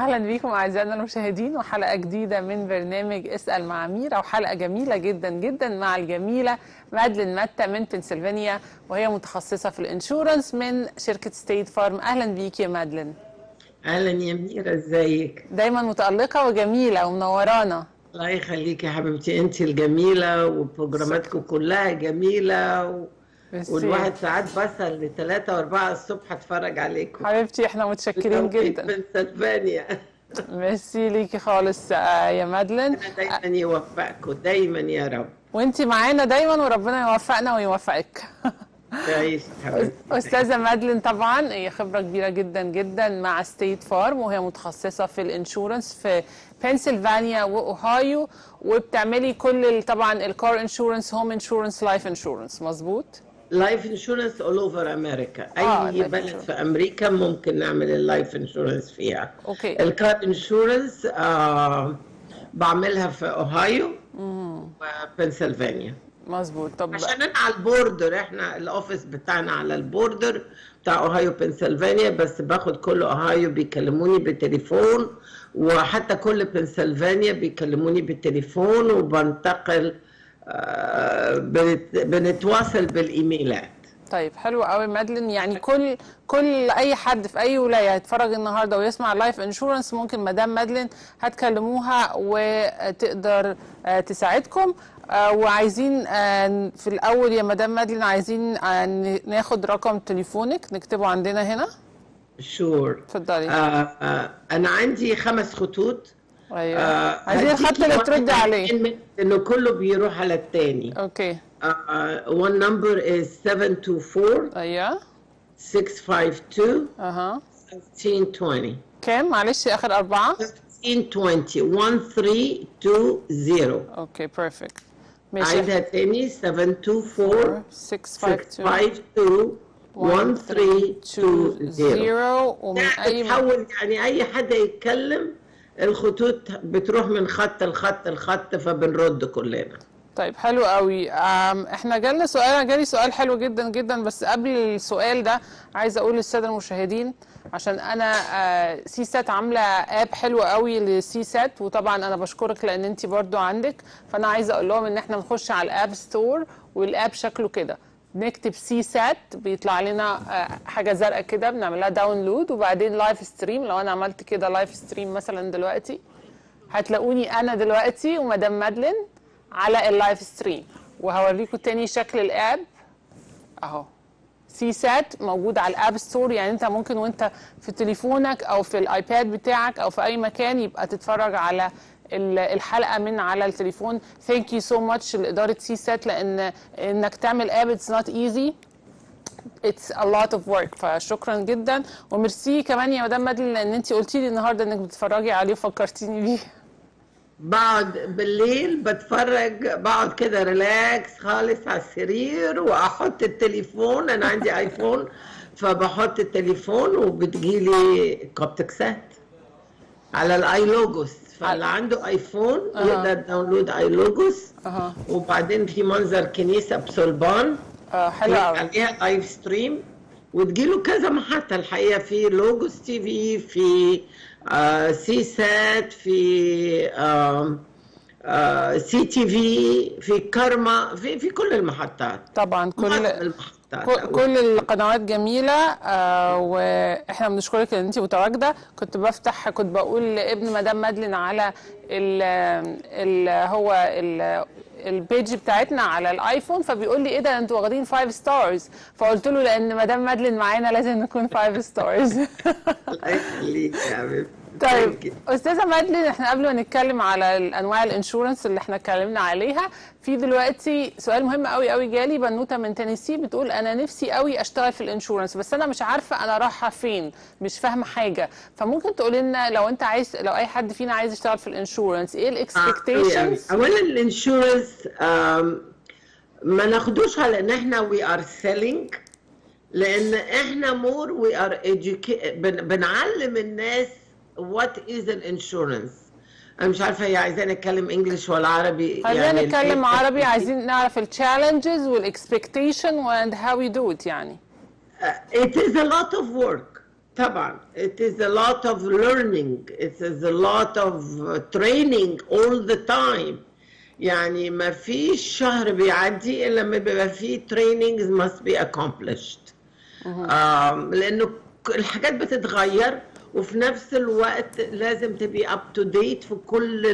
اهلا بيكم اعزائنا المشاهدين وحلقه جديده من برنامج اسال مع ميرا وحلقه جميله جدا جدا مع الجميله مادلين متى من بنسلفانيا وهي متخصصه في الانشورنس من شركه ستيت فارم اهلا بيكي يا مادلين اهلا يا ميرا ازيك دايما متالقه وجميله ومنورانا الله يخليك يا حبيبتي انت الجميله وبروجراماتكم كلها جميله و... ميرسي. والواحد ساعات بصل لثلاثة وأربعة الصبح اتفرج عليكم حبيبتي احنا متشكرين بتوقيت جدا بنسلفانيا ميرسي ليكي خالص آه، يا مادلين ربنا دايما يوفقكم دايما يا رب وانتي معانا دايما وربنا يوفقنا ويوفقك تعيش حبيبتي استاذه مادلين طبعا هي خبره كبيره جدا جدا مع ستيت فارم وهي متخصصه في الانشورنس في بنسلفانيا واوهايو وبتعملي كل ال- طبعا الكار انشورنس هوم انشورنس لايف انشورنس مظبوط لايف انشورنس اول اوفر امريكا آه، اي life بلد insurance. في امريكا ممكن نعمل اللايف انشورنس فيها اوكي الكار انشورنس آه بعملها في اوهايو وبنسلفانيا مظبوط طب عشان انا على البوردر احنا الاوفيس بتاعنا على البوردر بتاع اوهايو بنسلفانيا بس باخد كل اوهايو بيكلموني بالتليفون وحتى كل بنسلفانيا بيكلموني بالتليفون وبنتقل آه، بنت- بنتواصل بالايميلات طيب حلو قوي مادلين يعني كل كل اي حد في اي ولايه هيتفرج النهارده ويسمع لايف انشورنس ممكن مدام مادلين هتكلموها وتقدر آه، تساعدكم آه، وعايزين آه، في الاول يا مدام مادلين عايزين آه، ن- ناخد رقم تليفونك نكتبه عندنا هنا شور اتفضلي آه آه انا عندي خمس خطوط ايوه آه عايزين الخط هديكي اللي واحد تردي عليه عشان انه كله بيروح على التاني اوكي uh, one number is 724 ايوه 652 اها 1520 كام معلش اخر اربعه 1520 1320 اوكي بيرفكت ماشي عيدها تاني 724 652 652 1320 ومن ده اي بتحول يعني اي حد يتكلم الخطوط بتروح من خط لخط لخط فبنرد كلنا طيب حلو قوي أم، احنا جالنا سؤال أنا جالي سؤال حلو جدا جدا بس قبل السؤال ده عايزه اقول للساده المشاهدين عشان انا آه، سي سات عامله اب حلو قوي لسي سات وطبعا انا بشكرك لان انت برضو عندك فانا عايزه اقول لهم ان احنا نخش على الاب ستور والاب شكله كده نكتب سي سات بيطلع لنا آه، حاجه زرقاء كده بنعملها داونلود وبعدين لايف ستريم لو انا عملت كده لايف ستريم مثلا دلوقتي هتلاقوني انا دلوقتي ومدام مادلين على اللايف ستريم وهوريكم تاني شكل الاب اهو سي سات موجود على الاب ستور يعني انت ممكن وانت في تليفونك او في الايباد بتاعك او في اي مكان يبقى تتفرج على ال- الحلقه من على التليفون ثانك يو سو ماتش لاداره سي سات لان انك تعمل اب اتس نوت ايزي اتس a lot of work فشكرا جدا وميرسي كمان يا مدام مادلين لان انت قلتي لي النهارده انك بتتفرجي عليه وفكرتيني بيه بقعد بالليل بتفرج بقعد كده ريلاكس خالص على السرير واحط التليفون انا عندي ايفون فبحط التليفون وبتجيلي كوبتكسات على الاي لوجوس فاللي عنده ايفون أها. يقدر داونلود اي لوجوس اها وبعدين في منظر كنيسه بصلبان آه حلو كليك قوي عليها لايف ستريم وتجيله كذا محطة الحقيقة في لوجوس تي في في آه سي سات في آه آه سي تي في في كارما في في كل المحطات طبعا كل معظم المحطات كل- كل القنوات جميلة آه واحنا بنشكرك ان انت متواجدة كنت بفتح كنت بقول لابن مدام مادلين على ال ال هو ال البيج بتاعتنا على الايفون فبيقول لي ايه ده انتوا واخدين 5 ستارز فقلت له لان مدام مادلين معانا لازم نكون 5 ستارز الله يخليك يا حبيبي طيب استاذه مادلين احنا قبل ما نتكلم على انواع الانشورنس اللي احنا اتكلمنا عليها في دلوقتي سؤال مهم قوي قوي جالي بنوته من تينيسي بتقول انا نفسي قوي اشتغل في الانشورنس بس انا مش عارفه انا رايحه فين مش فاهمه حاجه فممكن تقولي لنا لو انت عايز لو اي حد فينا عايز يشتغل في الانشورنس ايه الاكسبكتيشنز اولا الانشورنس ما ناخدوش على ان احنا وي ار سيلينج لان احنا مور وي ار بنعلم الناس وات از الانشورنس انا مش عارفه هي عايزاني اتكلم انجلش ولا عربي خلينا نتكلم ال- عربي عايزين نعرف التشالنجز والاكسبكتيشن and how we do it يعني it is a lot of work طبعا it is a lot of learning it is a lot of training all the time يعني ما فيش شهر بيعدي الا لما بيبقى فيه trainings must be accomplished um, لانه الحاجات بتتغير وفي نفس الوقت لازم تبقي up to date في كل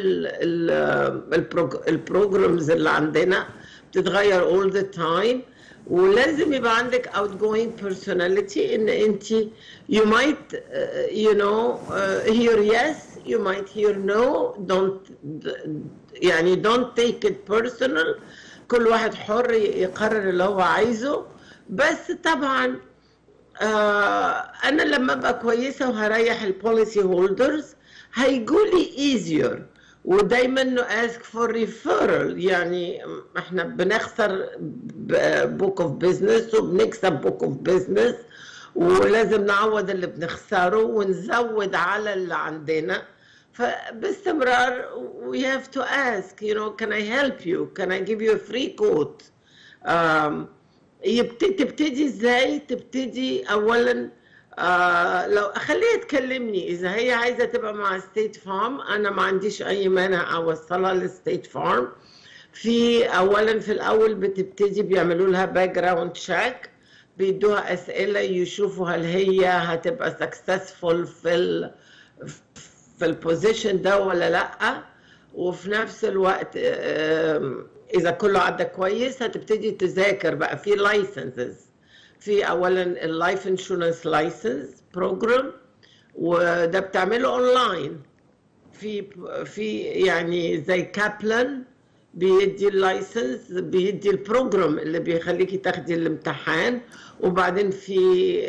البروجرامز اللي عندنا بتتغير all the time ولازم يبقى عندك outgoing personality ان انت you might uh, you know uh, hear yes you might hear no don't يعني don't take it personal كل واحد حر يقرر اللي هو عايزه بس طبعا آه انا لما ابقى كويسه وهريح البوليسي هولدرز هيجولي easier ودايما نو اسك فور ريفيرال يعني احنا بنخسر بوك اوف بزنس وبنكسب بوك اوف بزنس ولازم نعوض اللي بنخسره ونزود على اللي عندنا فباستمرار we have to ask you know can I help you can I give you a free quote um, يبتدي تبتدي ازاي تبتدي اولا آه لو اخليها تكلمني اذا هي عايزه تبقى مع ستيت فارم انا ما عنديش اي مانع اوصلها لستيت فارم في اولا في الاول بتبتدي بيعملوا لها باك جراوند تشيك بيدوها اسئله يشوفوا هل هي هتبقى سكسسفول في ال في البوزيشن ده ولا لا وفي نفس الوقت اذا كله عدى كويس هتبتدي تذاكر بقى في لايسنسز في اولا اللايف انشورنس لايسنس بروجرام وده بتعمله اونلاين في في يعني زي كابلان بيدي اللايسنس بيدي البروجرام اللي بيخليكي تاخدي الامتحان وبعدين في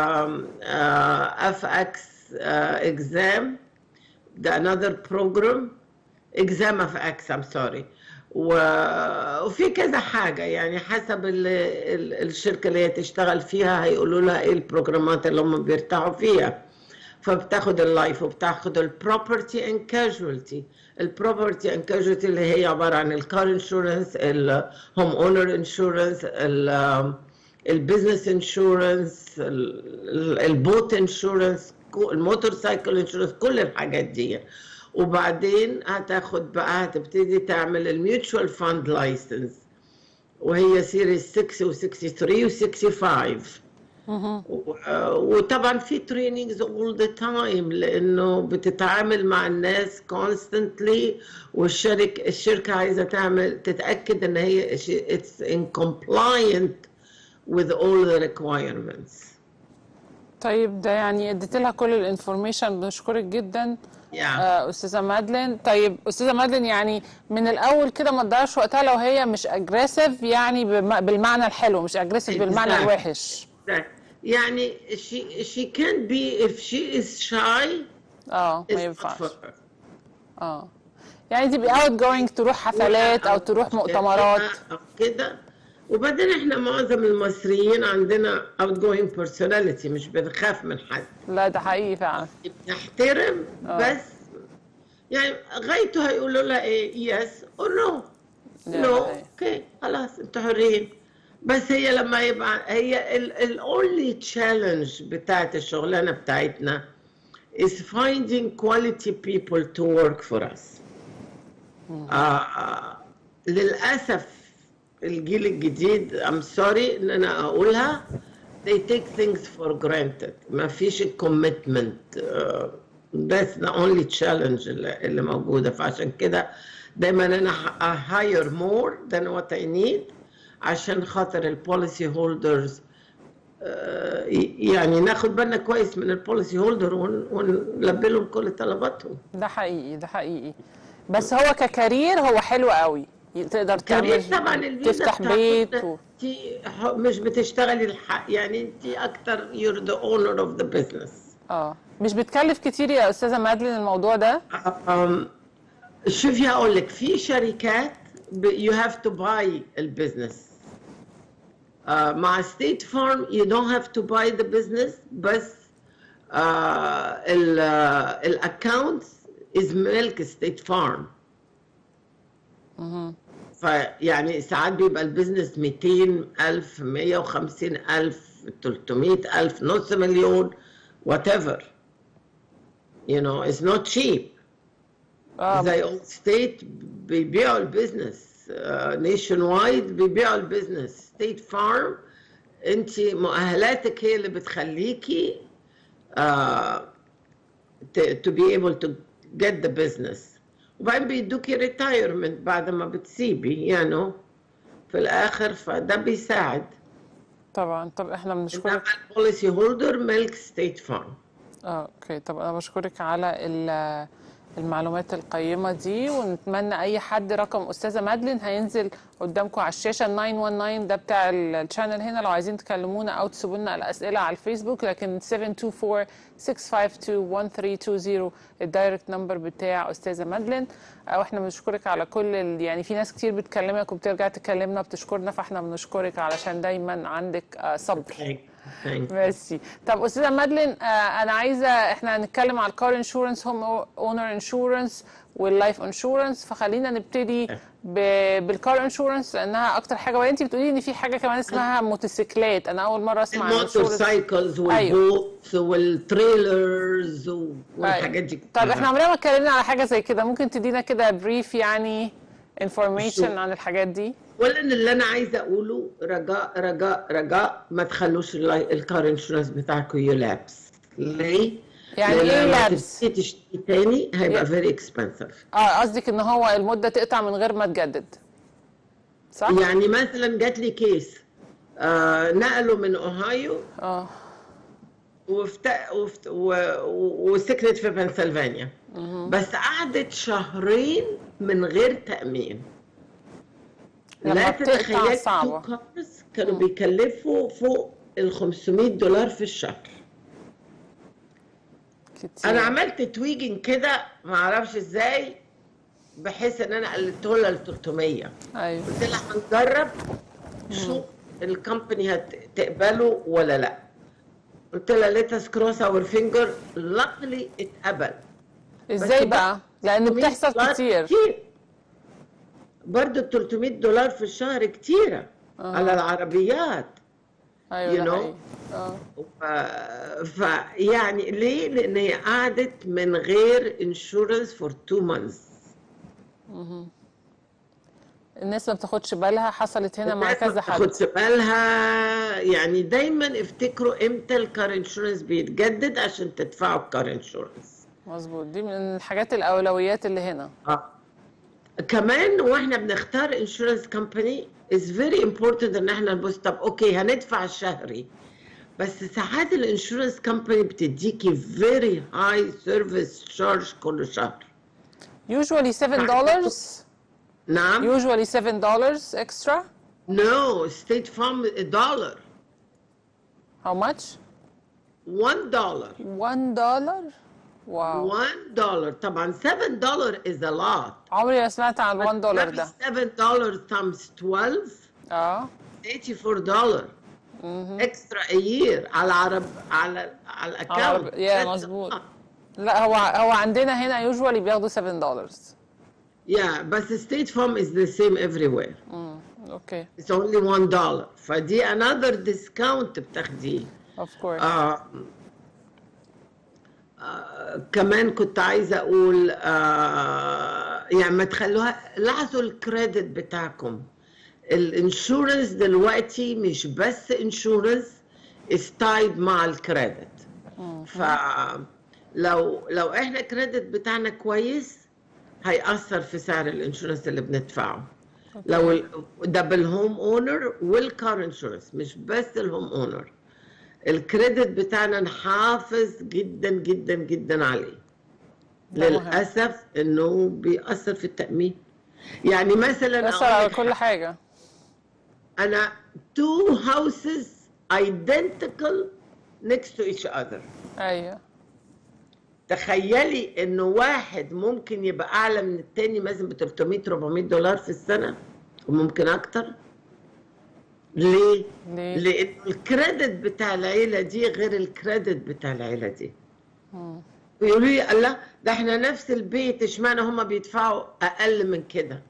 اف اكس اكزام ده another program exam of X I'm sorry وفي كذا حاجة يعني حسب ال ال الشركة اللي هي تشتغل فيها هيقولوا لها ايه البروجرامات اللي هم بيرتاحوا فيها فبتاخد اللايف وبتاخد البروبرتي اند كاجوالتي البروبرتي اند كاجوالتي اللي هي عبارة عن الكار انشورنس الهوم اونر انشورنس البيزنس انشورنس البوت انشورنس الموتور سايكل انشورنس كل الحاجات دي وبعدين هتاخد بقى هتبتدي تعمل الميوتشوال فاند لايسنس وهي سيريز 6 و63 و65 وطبعا في تريننجز اول ذا تايم لانه بتتعامل مع الناس كونستنتلي والشركه الشركه عايزه تعمل تتاكد ان هي اتس ان compliant with all the requirements طيب ده يعني اديت لها كل الانفورميشن بنشكرك جدا Yeah. آه، استاذه مادلين طيب استاذه مادلين يعني من الاول كده ما تضيعش وقتها لو هي مش اجريسيف يعني بم- بالمعنى الحلو مش اجريسيف بالمعنى Exactly. الوحش يعني she she can be if she is shy اه it's ما not ينفعش for her. اه يعني تبقي اوت جوينج تروح حفلات او تروح مؤتمرات أو كده وبعدين احنا معظم المصريين عندنا outgoing personality مش بنخاف من حد لا ده حقيقي فعلا بنحترم آه. بس يعني غايته هيقولوا لها ايه يس او نو لا، نو ده حقيقي. اوكي خلاص انتوا حرين بس هي لما يبقى هي الاونلي تشالنج بتاعت الشغلانه بتاعتنا is finding quality people to work for us آه للاسف الجيل الجديد I'm sorry ان انا اقولها they take things for granted ما فيش commitment آه that's the only challenge اللي, اللي موجوده فعشان كده دايما انا ه- I hire more than what I need عشان خاطر البوليسي هولدرز يعني ناخد بالنا كويس من البوليسي هولدر ونلبي لهم كل طلباتهم ده حقيقي ده حقيقي بس هو ككارير هو حلو قوي تقدر كارير تعمل طبعا الفيزا تفتح بتاعت بيت انت و... مش بتشتغلي الحق يعني انت اكتر you're the owner of the business اه مش بتكلف كتير يا استاذه مادلين الموضوع ده أم، شوفي هقول لك في شركات ب- you have to buy البزنس آه، مع ستيت فارم you don't have to buy the business بس الاكونت is ملك ستيت فارم فيعني ساعات بيبقى البيزنس 200 ألف 150 ألف 300 ألف نص مليون whatever you know it's not cheap اه زي اول ستيت بيبيعوا البيزنس نيشن وايد بيبيعوا البيزنس ستيت فارم انت مؤهلاتك هي اللي بتخليكي uh, to be able to get the business وبعدين بيدوكي ريتايرمنت بعد ما بتسيبي يعني في الاخر فده بيساعد طبعا طب احنا انما بنشكرك البوليسي هولدر ميلك ستيت فارم اه اوكي طب انا بشكرك على ال- المعلومات القيمة دي ونتمنى اي حد رقم استاذة مادلين هينزل قدامكم على الشاشة 919 ده بتاع ال- الشانل هنا لو عايزين تكلمونا او تسيبوا لنا الاسئلة على الفيسبوك لكن 724 652 1320 الدايركت نمبر بتاع استاذة مادلين او احنا بنشكرك على كل ال... يعني في ناس كتير بتكلمك وبترجع تكلمنا بتشكرنا فاحنا بنشكرك علشان دايما عندك آه، صبر Thank ميرسي طب استاذه مادلين آه انا عايزه احنا هنتكلم على الكار انشورنس هوم اونر انشورنس واللايف انشورنس فخلينا نبتدي ب- بالكار انشورنس لانها اكتر حاجه وانت انت بتقولي ان في حاجه كمان اسمها موتوسيكلات انا اول مره اسمع عن الموتور insurance. سايكلز أيوة. والبوتس والتريلرز و- والحاجات دي طب كلها. احنا عمرنا ما اتكلمنا على حاجه زي كده ممكن تدينا كده بريف يعني انفورميشن شو. عن الحاجات دي اولا اللي انا عايزه اقوله رجاء رجاء رجاء ما تخلوش اللاي- الكار انشورنس بتاعكم يلابس ليه؟ يعني لأن ايه لما لابس؟ تبتدي تشتري تاني هيبقى يا- فيري اكسبنسيف اه قصدك ان هو المده تقطع من غير ما تجدد صح يعني مثلا جات لي كيس آه نقلوا من اوهايو اه وفت... وفت... و... و... وسكنت في بنسلفانيا بس قعدت شهرين من غير تأمين لما لا بتقطع تتخيل صعبة. تو كارز كانوا بيكلفوا فوق ال 500 دولار في الشهر كتير انا عملت تويجن كده ما اعرفش ازاي بحيث ان انا قللته لها ل 300 ايوه قلت لها هنجرب شوف الكومباني هتقبله ولا لا قلت لها ليتس كروس اور فينجر لقلي اتقبل ازاي بس بقى لان 300 بتحصل دولار كتير برضه 300 دولار في الشهر كتيرة آه. على العربيات ايوه you ده know. حقيقي. اه ف... فيعني ليه؟ لأن هي قعدت من غير انشورنس فور تو مانثs الناس ما بتاخدش بالها حصلت هنا مع كذا حد خدش بالها يعني دايما افتكروا امتى الكار انشورنس بيتجدد عشان تدفعوا الكار انشورنس مظبوط دي من الحاجات الاولويات اللي هنا اه كمان واحنا بنختار انشورنس كومباني از فيري امبورتنت ان احنا نبص طب اوكي هندفع الشهري بس ساعات الانشورنس كومباني بتديكي فيري هاي سيرفيس تشارج كل شهر usually 7 dollars نعم usually 7 dollars extra نو ستيت فارم دولار how much 1 دولار 1 دولار واو 1 دولار طبعا 7 دولار از ا لوت عمري ما سمعت عن ال 1 دولار ده 7 دولار تايمز 12 اه 84 دولار اكسترا a year على عرب على على على الاكونت يا مظبوط لا هو هو عندنا هنا usually بياخدوا 7 dollars Yeah, but the state farm is the same everywhere. امم اوكي It's only one dollar. فدي another discount بتاخديه. of course آه آه كمان كنت عايزة أقول آه يعني ما تخلوها لاحظوا الكريدت بتاعكم. الانشورنس دلوقتي مش بس انشورنس is tied مع الكريدت. فلو لو احنا الكريدت بتاعنا كويس هيأثر في سعر الانشورنس اللي بندفعه لو ال- ده بالهوم اونر والكار انشورنس مش بس الهوم اونر الكريدت بتاعنا نحافظ جدا جدا جدا عليه ده مهم. للاسف انه بيأثر في التأمين يعني مثلا بيأثر أقول على لك كل حاجة انا two houses identical next to each other ايوه تخيلي انه واحد ممكن يبقى اعلى من التاني مثلا ب 300 400 دولار في السنه وممكن اكتر ليه؟ ليه؟ لان الكريدت بتاع العيله دي غير الكريدت بتاع العيله دي مم. ويقولوا لي الله ده احنا نفس البيت اشمعنى هما بيدفعوا اقل من كده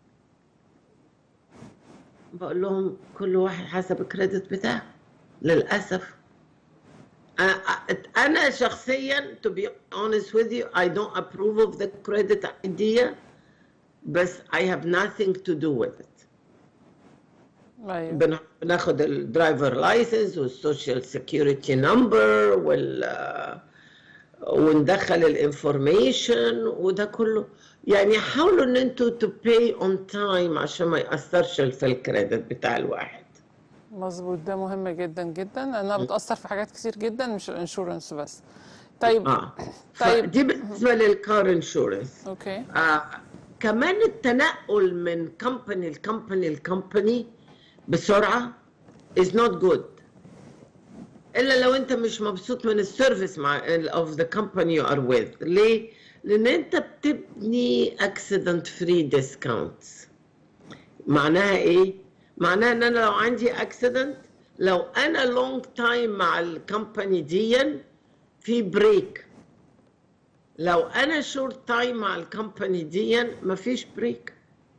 بقول لهم كل واحد حسب الكريدت بتاعه للاسف انا انا شخصيا to be honest with you I don't approve of the credit idea بس I have nothing to do with it ايوه بن- بناخد الدرايفر لايسنس والسوشيال سيكيورتي نمبر وال وندخل الانفورميشن وده كله يعني حاولوا ان انتوا to pay on time عشان ما يأثرش في الكريدت بتاع الواحد مظبوط ده مهم جدا جدا لانها بتاثر في حاجات كتير جدا مش الانشورنس بس طيب اه طيب. فدي بالنسبه للكار انشورنس اوكي آه كمان التنقل من كومباني لكومباني لكومباني بسرعه is not good الا لو انت مش مبسوط من السيرفيس مع of the company you are with ليه؟ لان انت بتبني accident free discounts معناها ايه؟ معناها ان انا لو عندي accident لو انا long time مع الكومباني دي في بريك لو انا شورت تايم مع الكومباني دي مفيش بريك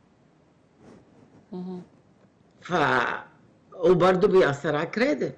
ف وبرضه بيأثر على كريدت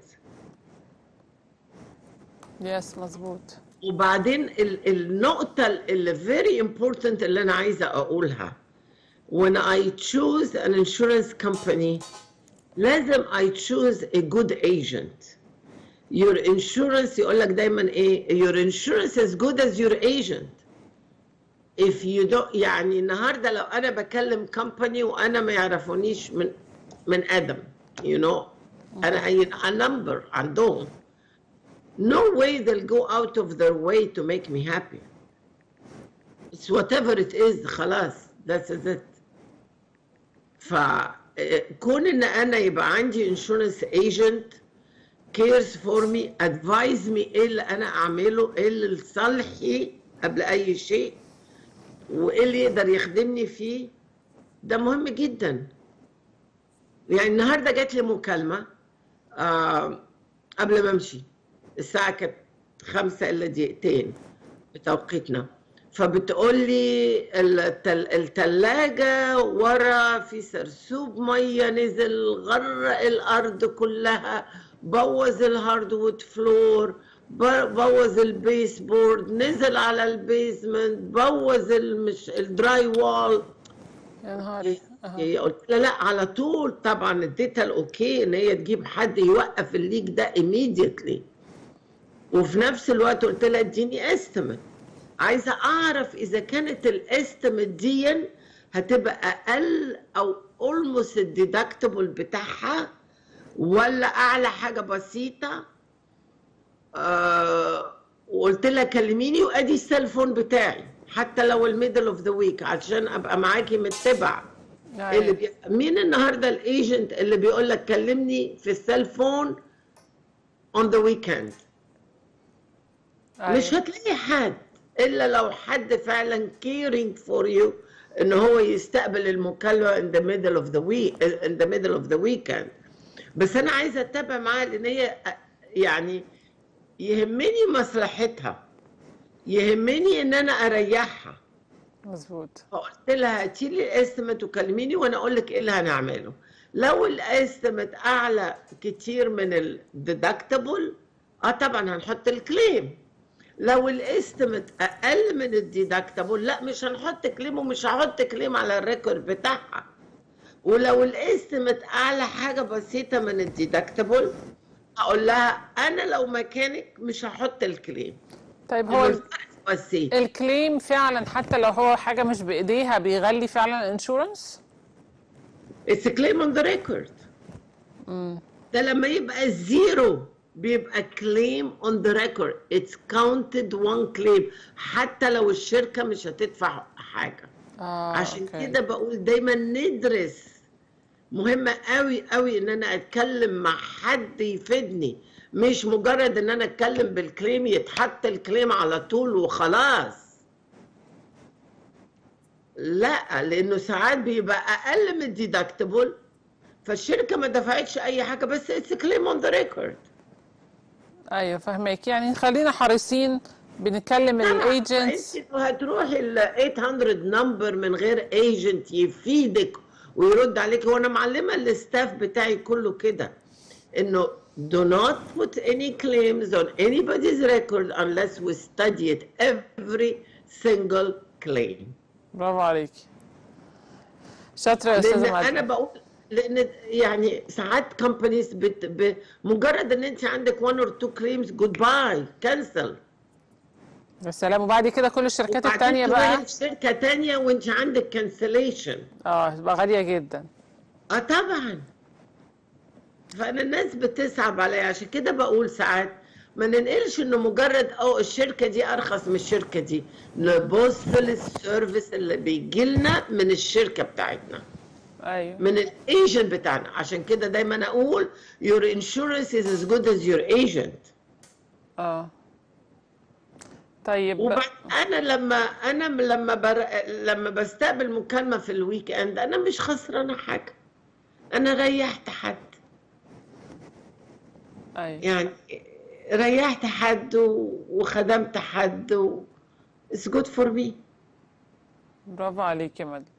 يس مظبوط وبعدين ال النقطة اللي very important اللي أنا عايزة أقولها when I choose an insurance company لازم I choose a good agent your insurance يقول لك دايما إيه your insurance as good as your agent if you don't يعني النهارده لو أنا بكلم company وأنا ما يعرفونيش من من آدم you know أنا عين a number عندهم no way they'll go out of their way to make me happy. It's whatever it is خلاص that's it. فكون ان انا يبقى عندي insurance agent cares for me advise me ايه اللي انا اعمله ايه اللي لصالحي قبل اي شيء وايه اللي يقدر يخدمني فيه ده مهم جدا يعني النهارده جات لي مكالمه آه قبل ما امشي الساعة كانت خمسة إلا دقيقتين بتوقيتنا فبتقول لي التل... التلاجة ورا في سرسوب مية نزل غرق الأرض كلها بوظ الهاردوود فلور ب- بوظ البيس بورد نزل على البيزمنت بوظ المش... الدراي وول يا نهاري أها. هي قلت لها لا على طول طبعا اديتها الاوكي ان هي تجيب حد يوقف الليك ده immediately وفي نفس الوقت قلت لها اديني استيميت عايزه اعرف اذا كانت الاستيميت دي هتبقى اقل او اولموست الديدكتبل بتاعها ولا اعلى حاجه بسيطه آه وقلت لها كلميني وادي السيلفون بتاعي حتى لو الميدل اوف ذا ويك عشان ابقى معاكي متبع اللي أيوة. بي... مين النهارده الايجنت اللي بيقول لك كلمني في السيلفون on the weekend مش أيوة. هتلاقي حد الا لو حد فعلا caring for you ان هو يستقبل المكالمه in the middle of the week in the middle of the weekend بس انا عايزه اتابع معاها لان هي يعني يهمني مصلحتها يهمني ان انا اريحها مظبوط فقلت لها هاتي لي الاستيميت وكلميني وانا اقول لك ايه اللي هنعمله لو الاستيميت اعلى كتير من الديدكتبل اه طبعا هنحط الكليم لو الاستيميت اقل من الديدكتبل لا مش هنحط كليم ومش هحط كليم على الريكورد بتاعها ولو الاستيميت اعلى حاجه بسيطه من الديدكتبل اقول لها انا لو مكانك مش هحط الكليم طيب هو هو الفرق بسيط الكليم فعلا حتى لو هو حاجه مش بايديها بيغلي فعلا الانشورنس It's a claim on the record. ده لما يبقى زيرو بيبقى claim on the record. It's counted one claim حتى لو الشركة مش هتدفع حاجة. اه عشان أوكي. كده بقول دايما ندرس مهمة قوي قوي ان انا اتكلم مع حد يفيدني مش مجرد ان انا اتكلم بالكليم يتحط الكليم على طول وخلاص لا لانه ساعات بيبقى اقل من الديدكتبل فالشركه ما دفعتش اي حاجه بس اتس كليم اون ذا ريكورد ايوه فهمك يعني خلينا حريصين بنتكلم الايجنتس انت هتروحي ال 800 نمبر من غير ايجنت يفيدك ويرد عليك وانا معلمه الستاف بتاعي كله كده انه do not put any claims on anybody's record unless we study it every single claim برافو عليكي شاطره يا لان استاذه انا مادة بقول لان يعني ساعات كومبانيز بت... ب... مجرد ان انت عندك one or two claims goodbye كنسل يا سلام وبعد كده كل الشركات التانية وبعدين بقى تروحي في شركه تانية وانت عندك كانسليشن اه تبقى غاليه جدا اه طبعا فانا الناس بتصعب عليا عشان كده بقول ساعات ما ننقلش انه مجرد اه الشركه دي ارخص من الشركه دي نبص للسيرفيس اللي بيجي لنا من الشركه بتاعتنا ايوه من الايجنت بتاعنا عشان كده دايما اقول your insurance is as good as your agent اه طيب وبعد انا لما انا لما بر... لما بستقبل مكالمه في الويك اند انا مش خسرانه حاجه انا ريحت حد ايوه يعني ريحت حد و- وخدمت حد و... it's good for me برافو عليك يا مدى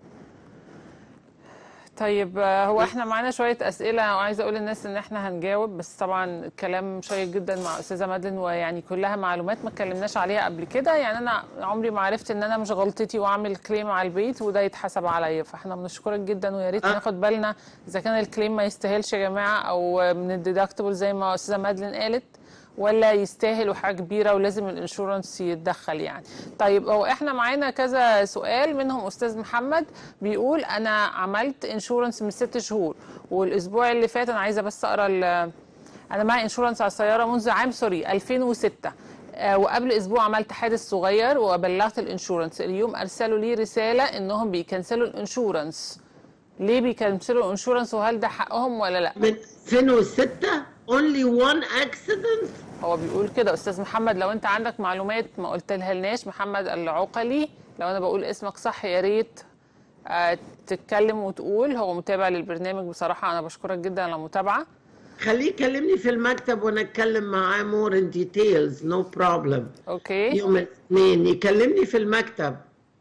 طيب آه، هو احنا معانا شوية أسئلة وعايزة أقول للناس إن احنا هنجاوب بس طبعا الكلام شيق جدا مع أستاذة مادلين ويعني كلها معلومات ما اتكلمناش عليها قبل كده يعني أنا عمري ما عرفت إن أنا مش غلطتي وأعمل كليم على البيت وده يتحسب عليا فاحنا بنشكرك جدا ويا ريت آه. ناخد بالنا إذا كان الكليم ما يستاهلش يا جماعة أو من الديدكتبل زي ما أستاذة مادلين قالت ولا يستاهل وحاجه كبيره ولازم الانشورنس يتدخل يعني طيب هو احنا معانا كذا سؤال منهم استاذ محمد بيقول انا عملت انشورنس من ست شهور والاسبوع اللي فات انا عايزه بس اقرا ال- انا معايا انشورنس على السياره منذ عام سوري 2006 آه، وقبل اسبوع عملت حادث صغير وبلغت الانشورنس اليوم ارسلوا لي رساله انهم بيكنسلوا الانشورنس ليه بيكنسلوا الانشورنس وهل ده حقهم ولا لا من 2006 only one accident هو بيقول كده استاذ محمد لو انت عندك معلومات ما قلتلها لناش محمد العقلي لو انا بقول اسمك صح يا ريت آه، تتكلم وتقول هو متابع للبرنامج بصراحه انا بشكرك جدا على المتابعه خليه يكلمني في المكتب وانا اتكلم معاه more in details no problem اوكي يوم الاثنين يكلمني في المكتب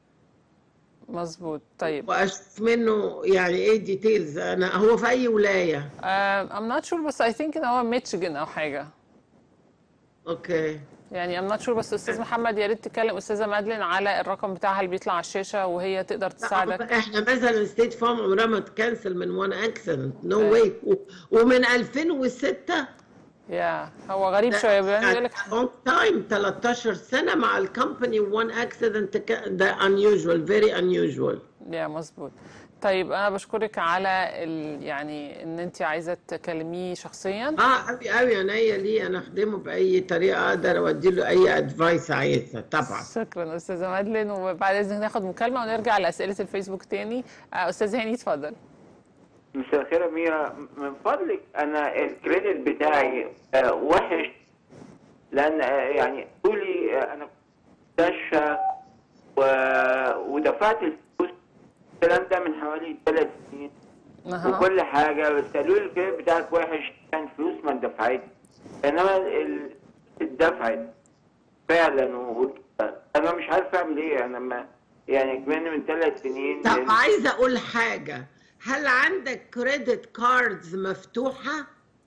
مظبوط طيب واشوف منه يعني ايه ديتيلز انا هو في اي ولايه ام نوت شور بس اي ثينك ان هو ميتشيجن او حاجه اوكي يعني ام نوت شور بس استاذ محمد يا ريت تكلم استاذه مادلين على الرقم بتاعها اللي بيطلع على الشاشه وهي تقدر لا، تساعدك احنا مثلا ستيت فارم عمرها ما تكنسل من وان اكسيدنت نو أيوة. واي ومن 2006 يا هو غريب شويه بيقول لك اون تايم 13 سنه مع الكومباني وان اكسيدنت ده unusual very unusual يا مظبوط طيب انا بشكرك على ال... يعني ان انت عايزه تكلميه شخصيا اه قوي قوي عينيا ليه انا اخدمه باي طريقه اقدر اودي له اي ادفايس عايزها طبعا شكرا استاذه مادلين وبعد اذنك ناخد مكالمه ونرجع لاسئله الفيسبوك تاني آه، استاذ هاني اتفضل مساء الخير يا ميرا من فضلك انا الكريدت بتاعي آه، وحش لان آه، يعني طولي آه، انا كنت مستشفى و... ودفعت الفلوس الكلام ده من حوالي ثلاث سنين اها وكل حاجه بس قالوا لي الكريدت بتاعك وحش كان فلوس ما اتدفعتش انما ال- اتدفعت فعلا و... انا مش عارف اعمل ايه انا ما يعني كمان من ثلاث سنين طب عايزه اقول حاجه هل عندك كريدت كاردز مفتوحه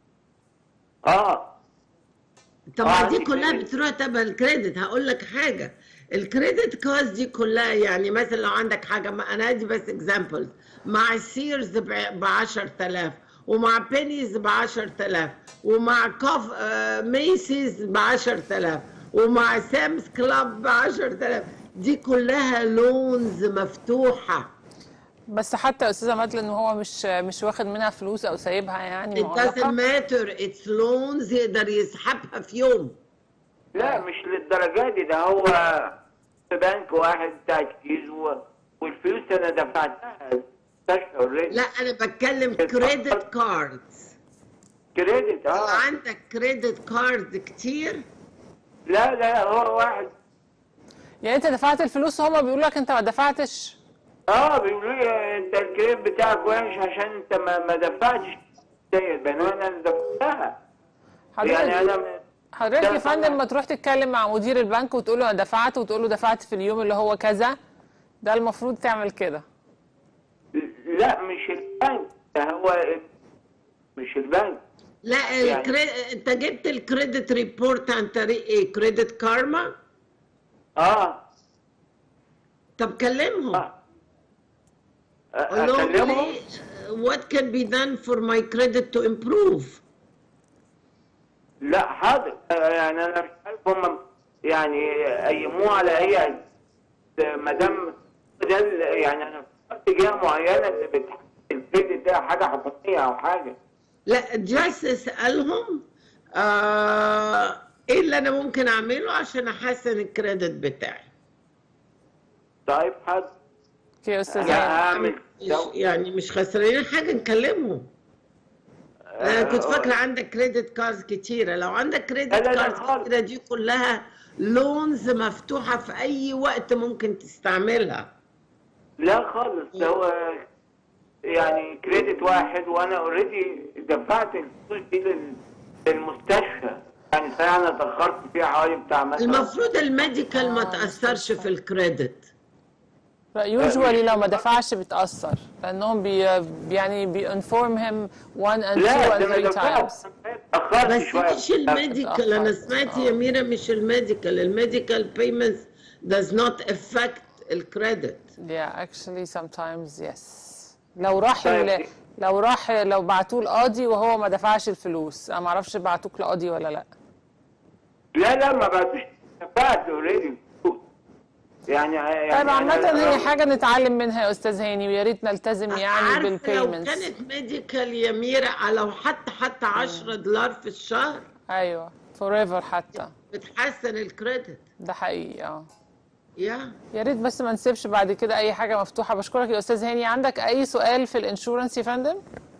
اه طب آه، ما دي عندي كلها credit. بتروح تبع الكريدت هقول لك حاجه الكريدت كاردز دي كلها يعني مثلا لو عندك حاجه ما انا ادي بس اكزامبلز مع سيرز ب 10000 ومع بينيز ب 10000 ومع كوف آه ميسيز ب 10000 ومع سامس كلاب ب 10000 دي كلها لونز مفتوحه بس حتى استاذه مادلين هو مش مش واخد منها فلوس او سايبها يعني It doesn't معلقه matter it's loans يقدر يسحبها في يوم لا مش للدرجة دي ده هو في بنك واحد بتاع كيز و... والفلوس انا دفعتها المستشفى اوريدي لا انا بتكلم كريدت كاردز كريدت اه عندك كريدت كارد كتير لا لا هو واحد يعني انت دفعت الفلوس وهما بيقولوا لك انت ما دفعتش اه بيقولوا لي انت الكريدت بتاعك وحش عشان انت ما, ما دفعتش ديت بينما انا دفعتها يعني حضرتك انا حضرتك يا ده فندم طبعاً. ما تروح تتكلم مع مدير البنك وتقول له انا دفعت وتقول له دفعت في اليوم اللي هو كذا ده المفروض تعمل كده لا مش البنك ده هو مش البنك لا يعني- الكري... انت جبت الكريدت ريبورت عن طريق ايه كريدت كارما اه طب كلمهم اه قول لهم اكلمهم please, what can be done for my credit to improve لا حاضر آه، يعني انا مش عارف هم يعني قيموه على اي ما دام ده ال- يعني انا فكرت جهه معينه اللي بتحدد الكريدت ده حاجه حكوميه او حاجه لا جاست اسالهم آه ايه اللي انا ممكن اعمله عشان احسن الكريدت بتاعي طيب حاضر اوكي يا استاذ يعني هاني هعمل مش يعني مش خسرانين حاجه نكلمهم انا كنت فاكره عندك كريدت كاردز كتيره لو عندك كريدت لا، لا، لا، كاردز خالص. كتيره دي كلها لونز مفتوحه في اي وقت ممكن تستعملها لا خالص ده هو يعني كريدت واحد وانا اوريدي دفعت الفلوس دي لل- للمستشفى يعني فعلا اتاخرت فيها حوالي بتاع مثلا المفروض الميديكال ما آه، تاثرش في الكريدت لا يوجوالي لو ما دفعش بتأثر لأنهم بي يعني بينفورم him one and two لا and ده انا three دفعت times اتاخرت بس شويه مش الميديكال انا سمعت يا ميرا مش الميديكال الميديكال payments does not affect الكريدت yeah actually sometimes yes لو راح طيب. ال... لو راح لو بعتوه القاضي وهو ما دفعش الفلوس انا ما اعرفش بعتوك لقاضي ولا لا لا لا ما بعتوش دفعت اوريدي يعني يعني طيب عامة أنا- هي حاجة نتعلم منها يا استاذ هاني ويا ريت نلتزم يعني عارفة لو بالبيمنتس كانت ميديكال يا ميرا لو حتى حتى 10 دولار في الشهر ايوه forever حتى بتحسن الكريدت ده حقيقي اه يا يا ريت بس ما نسيبش بعد كده اي حاجة مفتوحة بشكرك يا استاذ هاني عندك اي سؤال في الانشورنس يا فندم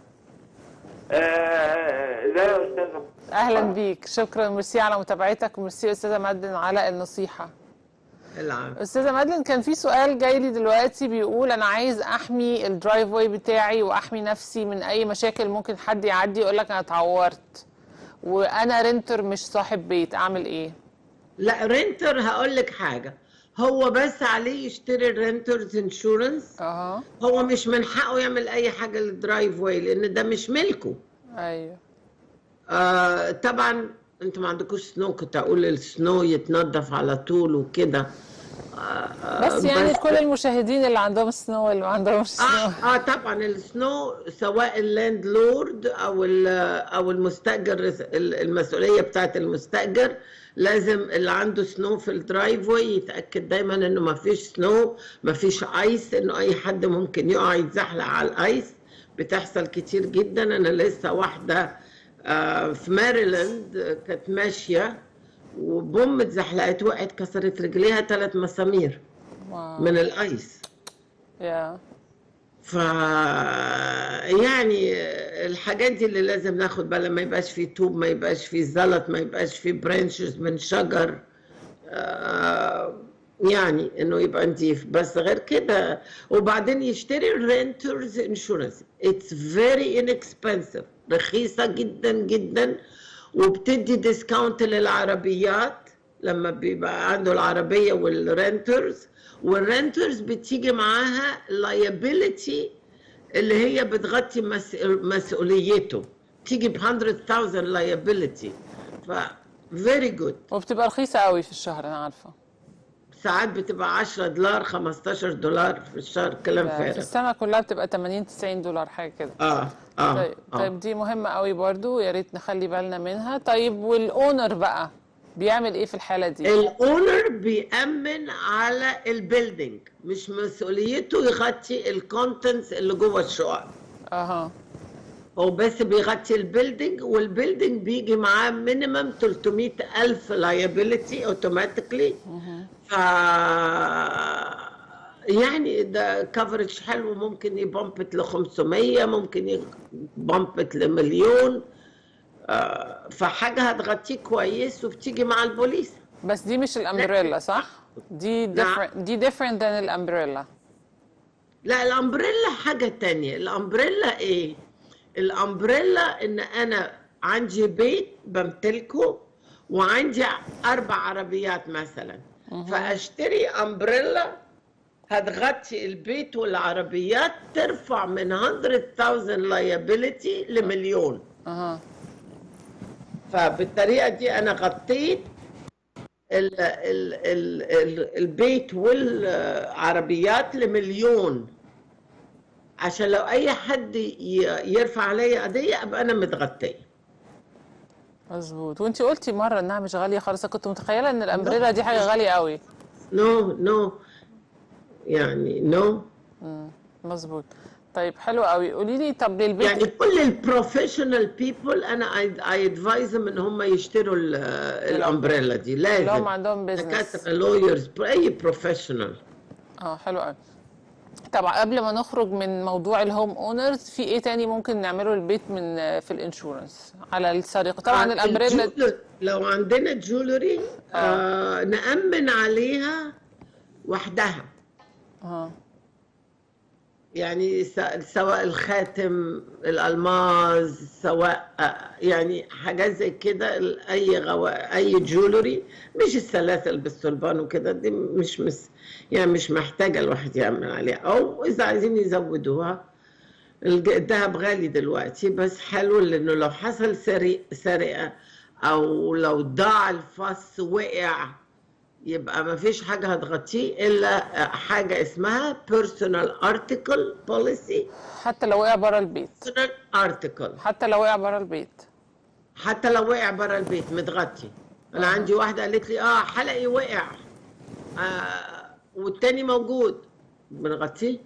آه لا يا استاذ اهلا بيك شكرا ميرسي على متابعتك وميرسي يا استاذه مادن على النصيحه العام استاذه مادن كان في سؤال جاي لي دلوقتي بيقول انا عايز احمي الدرايف واي بتاعي واحمي نفسي من اي مشاكل ممكن حد يعدي يقول لك انا اتعورت وانا رنتر مش صاحب بيت اعمل ايه لا رينتر هقول لك حاجه هو بس عليه يشتري الرينترز انشورنس اها هو مش من حقه يعمل اي حاجه للدرايف واي لان ده مش ملكه ايوه آه طبعا انتوا ما عندكوش سنو كنت اقول السنو يتنضف على طول وكده آه بس يعني كل المشاهدين اللي عندهم سنو واللي ما عندهمش سنو اه اه طبعا السنو سواء اللاند لورد او ال- او المستاجر ال- المسؤوليه بتاعت المستاجر لازم اللي عنده سنو في الدرايف واي يتاكد دايما انه ما فيش سنو ما فيش ايس انه اي حد ممكن يقع يتزحلق على الايس بتحصل كتير جدا انا لسه واحده آه في ماريلاند آه، كانت ماشيه وبوم اتزحلقت وقعت كسرت رجليها ثلاث مسامير واو. من الايس يا ف يعني الحاجات دي اللي لازم ناخد بالنا ما يبقاش فيه طوب ما يبقاش فيه زلط ما يبقاش فيه برانشز من شجر آه، يعني انه يبقى نضيف بس غير كده وبعدين يشتري رينترز انشورنس اتس فيري انكسبنسيف رخيصه جدا جدا وبتدي ديسكاونت للعربيات لما بيبقى عنده العربيه والرينترز والرينترز بتيجي معاها liability اللي هي بتغطي مس- مسؤوليته تيجي ب 100,000 liability ف very good وبتبقى رخيصه قوي في الشهر انا عارفه ساعات بتبقى 10 دولار 15 دولار في الشهر كلام في فارغ السنه كلها بتبقى 80 90 دولار حاجه كده اه اه طيب آه. طيب دي مهمة قوي برضو يا ريت نخلي بالنا منها طيب والاونر بقى بيعمل ايه في الحالة دي؟ الاونر بيأمن على البيلدينج مش مسؤوليته يغطي الكونتنتس اللي جوه الشقق اها هو بس بيغطي البيلدينج والبيلدينج بيجي معاه مينيمم 300 ألف liability اوتوماتيكلي ف يعني ده كفرج حلو ممكن يبمبت ل 500 ممكن يبمبت لمليون آه، فحاجة هتغطيه كويس وبتيجي مع البوليس بس دي مش الامبريلا صح؟ دي نعم. different دي different than الامبريلا لا الامبريلا حاجة تانية الامبريلا ايه الامبريلا ان انا عندي بيت بمتلكه وعندي اربع عربيات مثلا فاشتري امبريلا هتغطي البيت والعربيات ترفع من 100,000 liability لمليون اها فبالطريقه دي انا غطيت ال ال ال ال البيت والعربيات لمليون عشان لو اي حد ي- يرفع عليا قضيه ابقى انا متغطيه مظبوط وانت قلتي مره انها مش غاليه خالص أنا كنت متخيله ان الامبريلا دي حاجه غاليه قوي نو نو يعني نو مظبوط طيب حلو قوي قولي لي طب للبيت يعني كل البروفيشنال بيبل انا اي ادفايزهم ان هم يشتروا ال- الامبريلا دي اللي هم لازم عندهم بيزنس دكاتره لويرز اي بروفيشنال اه حلو قوي طبعا قبل ما نخرج من موضوع الهوم اونرز في ايه تاني ممكن نعمله للبيت من في الانشورنس على السرقه طبعا الامبريلا الجولر- لو عندنا جولري آه نأمن عليها وحدها اه يعني س- سواء الخاتم الألماس سواء آه، يعني حاجات زي كده ال- أي غو... أي جولري مش السلاسل بالصلبان وكده دي مش مس... يعني مش محتاجة الواحد يأمن عليها أو إذا عايزين يزودوها الج- الذهب غالي دلوقتي بس حلو لأنه لو حصل سرق سرقة أو لو ضاع الفص وقع يبقى ما فيش حاجة هتغطيه إلا حاجة اسمها personal article policy حتى لو وقع بره البيت personal article حتى لو وقع بره البيت حتى لو وقع بره البيت متغطي أنا عندي واحدة قالت لي آه حلقي وقع آه والتاني موجود بنغطيه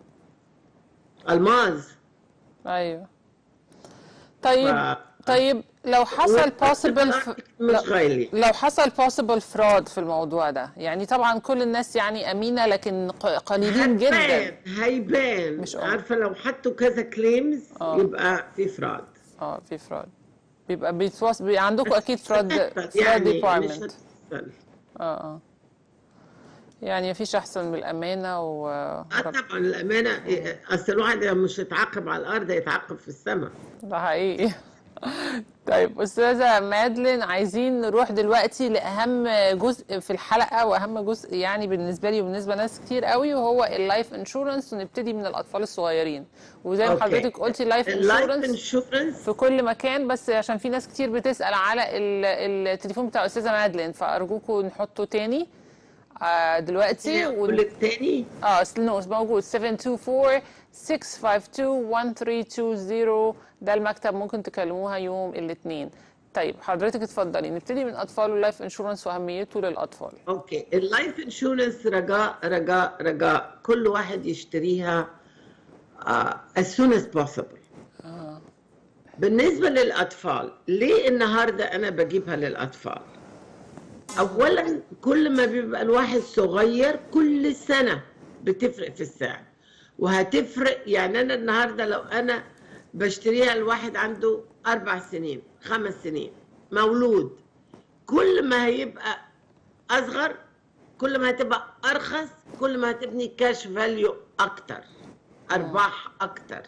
الماز ايوه طيب ف- طيب لو حصل possible ف... مش غالي لو حصل possible fraud في الموضوع ده يعني طبعا كل الناس يعني امينه لكن ق- قليلين جدا هيبان هيبان مش أم. عارفة لو حطوا كذا كليمز آه. يبقى في فراد اه في fraud بيبقى بيتواصل بي... عندكم اكيد fraud fraud يعني مش department هتحصل. اه اه يعني مفيش احسن من الامانه و اه طبعا الامانه إيه، اصل الواحد لما مش يتعاقب على الارض يتعاقب في السماء ده حقيقي طيب استاذه مادلين عايزين نروح دلوقتي لاهم جزء في الحلقه واهم جزء يعني بالنسبه لي وبالنسبه لناس كتير قوي وهو اللايف انشورنس ونبتدي من الاطفال الصغيرين وزي ما أوكي. حضرتك قلتي اللايف اللايف انشورنس انشورنس في كل مكان بس عشان في ناس كتير بتسال على ال- التليفون بتاع استاذه مادلين فارجوكم نحطه تاني آه، دلوقتي ون... كل التاني اه سنوس موجود 724 652 1320 ده المكتب ممكن تكلموها يوم الاثنين طيب حضرتك اتفضلي نبتدي من اطفال واللايف انشورنس واهميته للاطفال اوكي اللايف انشورنس رجاء رجاء رجاء كل واحد يشتريها uh, as soon as possible بالنسبة للأطفال ليه النهاردة أنا بجيبها للأطفال أولا كل ما بيبقى الواحد صغير كل سنة بتفرق في السعر وهتفرق يعني أنا النهاردة لو أنا بشتريها الواحد عنده أربع سنين خمس سنين مولود كل ما هيبقى أصغر كل ما هتبقى أرخص كل ما هتبني كاش فاليو أكتر أرباح أكتر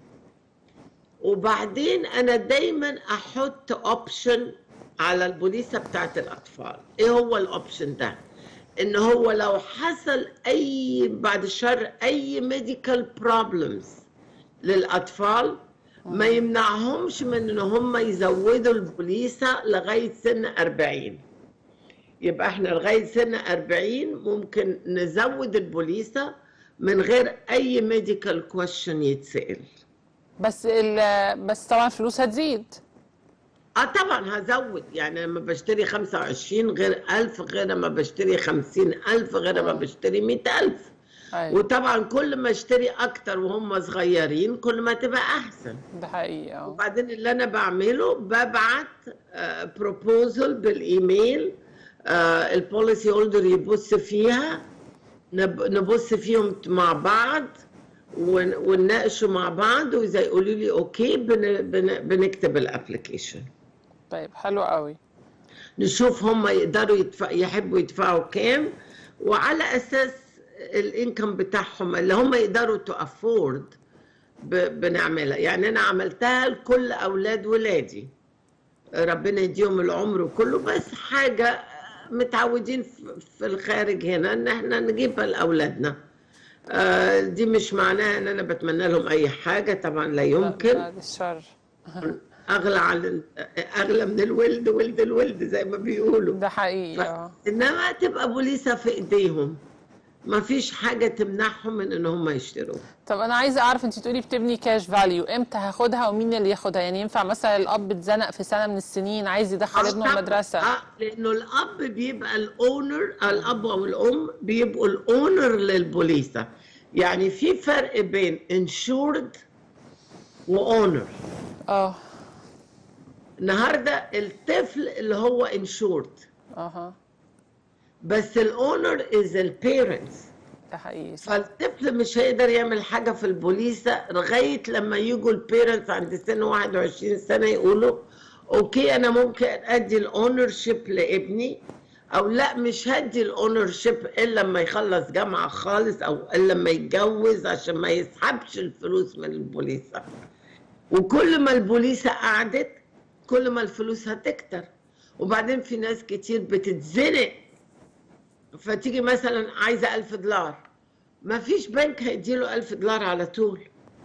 وبعدين انا دايما احط اوبشن على البوليسه بتاعت الاطفال ايه هو الاوبشن ده ان هو لو حصل اي بعد الشر اي ميديكال بروبلمز للاطفال ما يمنعهمش من ان هم يزودوا البوليسه لغايه سن 40 يبقى احنا لغايه سن 40 ممكن نزود البوليسه من غير اي ميديكال كويشن يتسال بس ال- بس طبعا الفلوس هتزيد اه طبعا هزود يعني لما بشتري 25 غير 1000 غير لما بشتري 50000 غير لما بشتري 100000 ايوه وطبعا كل ما اشتري اكتر وهم صغيرين كل ما تبقى احسن ده حقيقي اه وبعدين اللي انا بعمله ببعت بروبوزل بالايميل آه، البوليسي هولدر يبص فيها نب- نبص فيهم مع بعض ون- ونناقشوا مع بعض واذا يقولوا لي اوكي بن- بن- بنكتب الابلكيشن طيب حلو قوي نشوف هم يقدروا يدفع يحبوا يدفعوا كام وعلى اساس الانكم بتاعهم اللي هم يقدروا تو افورد بنعملها يعني انا عملتها لكل اولاد ولادي ربنا يديهم العمر كله بس حاجه متعودين في- في الخارج هنا ان احنا نجيبها لاولادنا آه، دي مش معناها ان انا بتمنى لهم اي حاجه طبعا لا يمكن بعد الشر اغلى على اغلى من الولد ولد الولد زي ما بيقولوا ده حقيقي اه انما تبقى بوليسه في ايديهم ما فيش حاجه تمنعهم من ان هم يشتروا طب انا عايزه اعرف انت تقولي بتبني كاش فاليو امتى هاخدها ومين اللي ياخدها يعني ينفع مثلا الاب اتزنق في سنه من السنين عايز يدخل ابنه طبعاً. المدرسه اه لانه الاب بيبقى الاونر الاب او الام بيبقوا الاونر للبوليسه يعني في فرق بين انشورد واونر اه النهارده الطفل اللي هو انشورد اها بس الاونر از البيرنتس ده حقيقي صح. فالطفل مش هيقدر يعمل حاجه في البوليسه لغايه لما يجوا البيرنتس عند سن 21 سنه يقولوا اوكي انا ممكن ادي الاونر شيب لابني او لا مش هدي الاونر شيب الا لما يخلص جامعه خالص او الا لما يتجوز عشان ما يسحبش الفلوس من البوليسه وكل ما البوليسه قعدت كل ما الفلوس هتكتر وبعدين في ناس كتير بتتزنق فتيجي مثلا عايزه ألف دولار ما فيش بنك هيديله ألف دولار على طول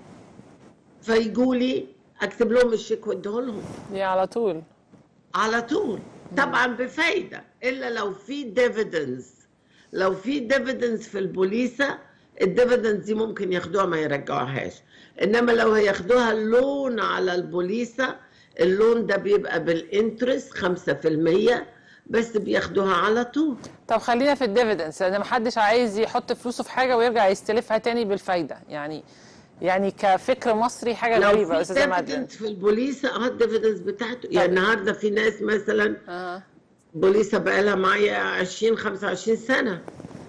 فيجوا لي اكتب لهم الشيك واديه لهم دي على طول على طول طبعا بفايده الا لو في ديفيدنز لو في ديفيدنز في البوليسه الديفيدنز دي ممكن ياخدوها ما يرجعوهاش انما لو هياخدوها لون على البوليسه اللون ده بيبقى بالانترست 5% بس بياخدوها على طول طب خلينا في الديفيدنس لان محدش عايز يحط فلوسه في حاجه ويرجع يستلفها تاني بالفايده يعني يعني كفكر مصري حاجه لو غريبه يا في استاذه مادلين ديفيدنز في البوليسه اه الديفيدنز بتاعته يعني النهارده في ناس مثلا اه بوليسه بقى لها معايا 20 25 سنه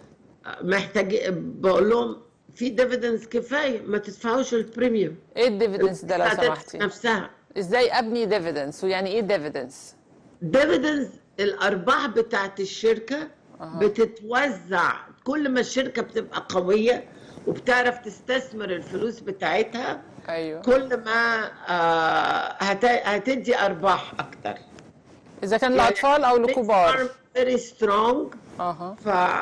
محتاج بقول لهم في ديفيدنز كفايه ما تدفعوش البريميوم ايه الديفيدنس ده لو بتاعت سمحتي نفسها ازاي ابني ديفيدنس ويعني ايه ديفيدنس ديفيدنز الارباح بتاعت الشركه أها. بتتوزع كل ما الشركه بتبقى قويه وبتعرف تستثمر الفلوس بتاعتها ايوه كل ما آه هت- هتدي ارباح اكتر اذا كان لاطفال او لكبار فيري سترونج اها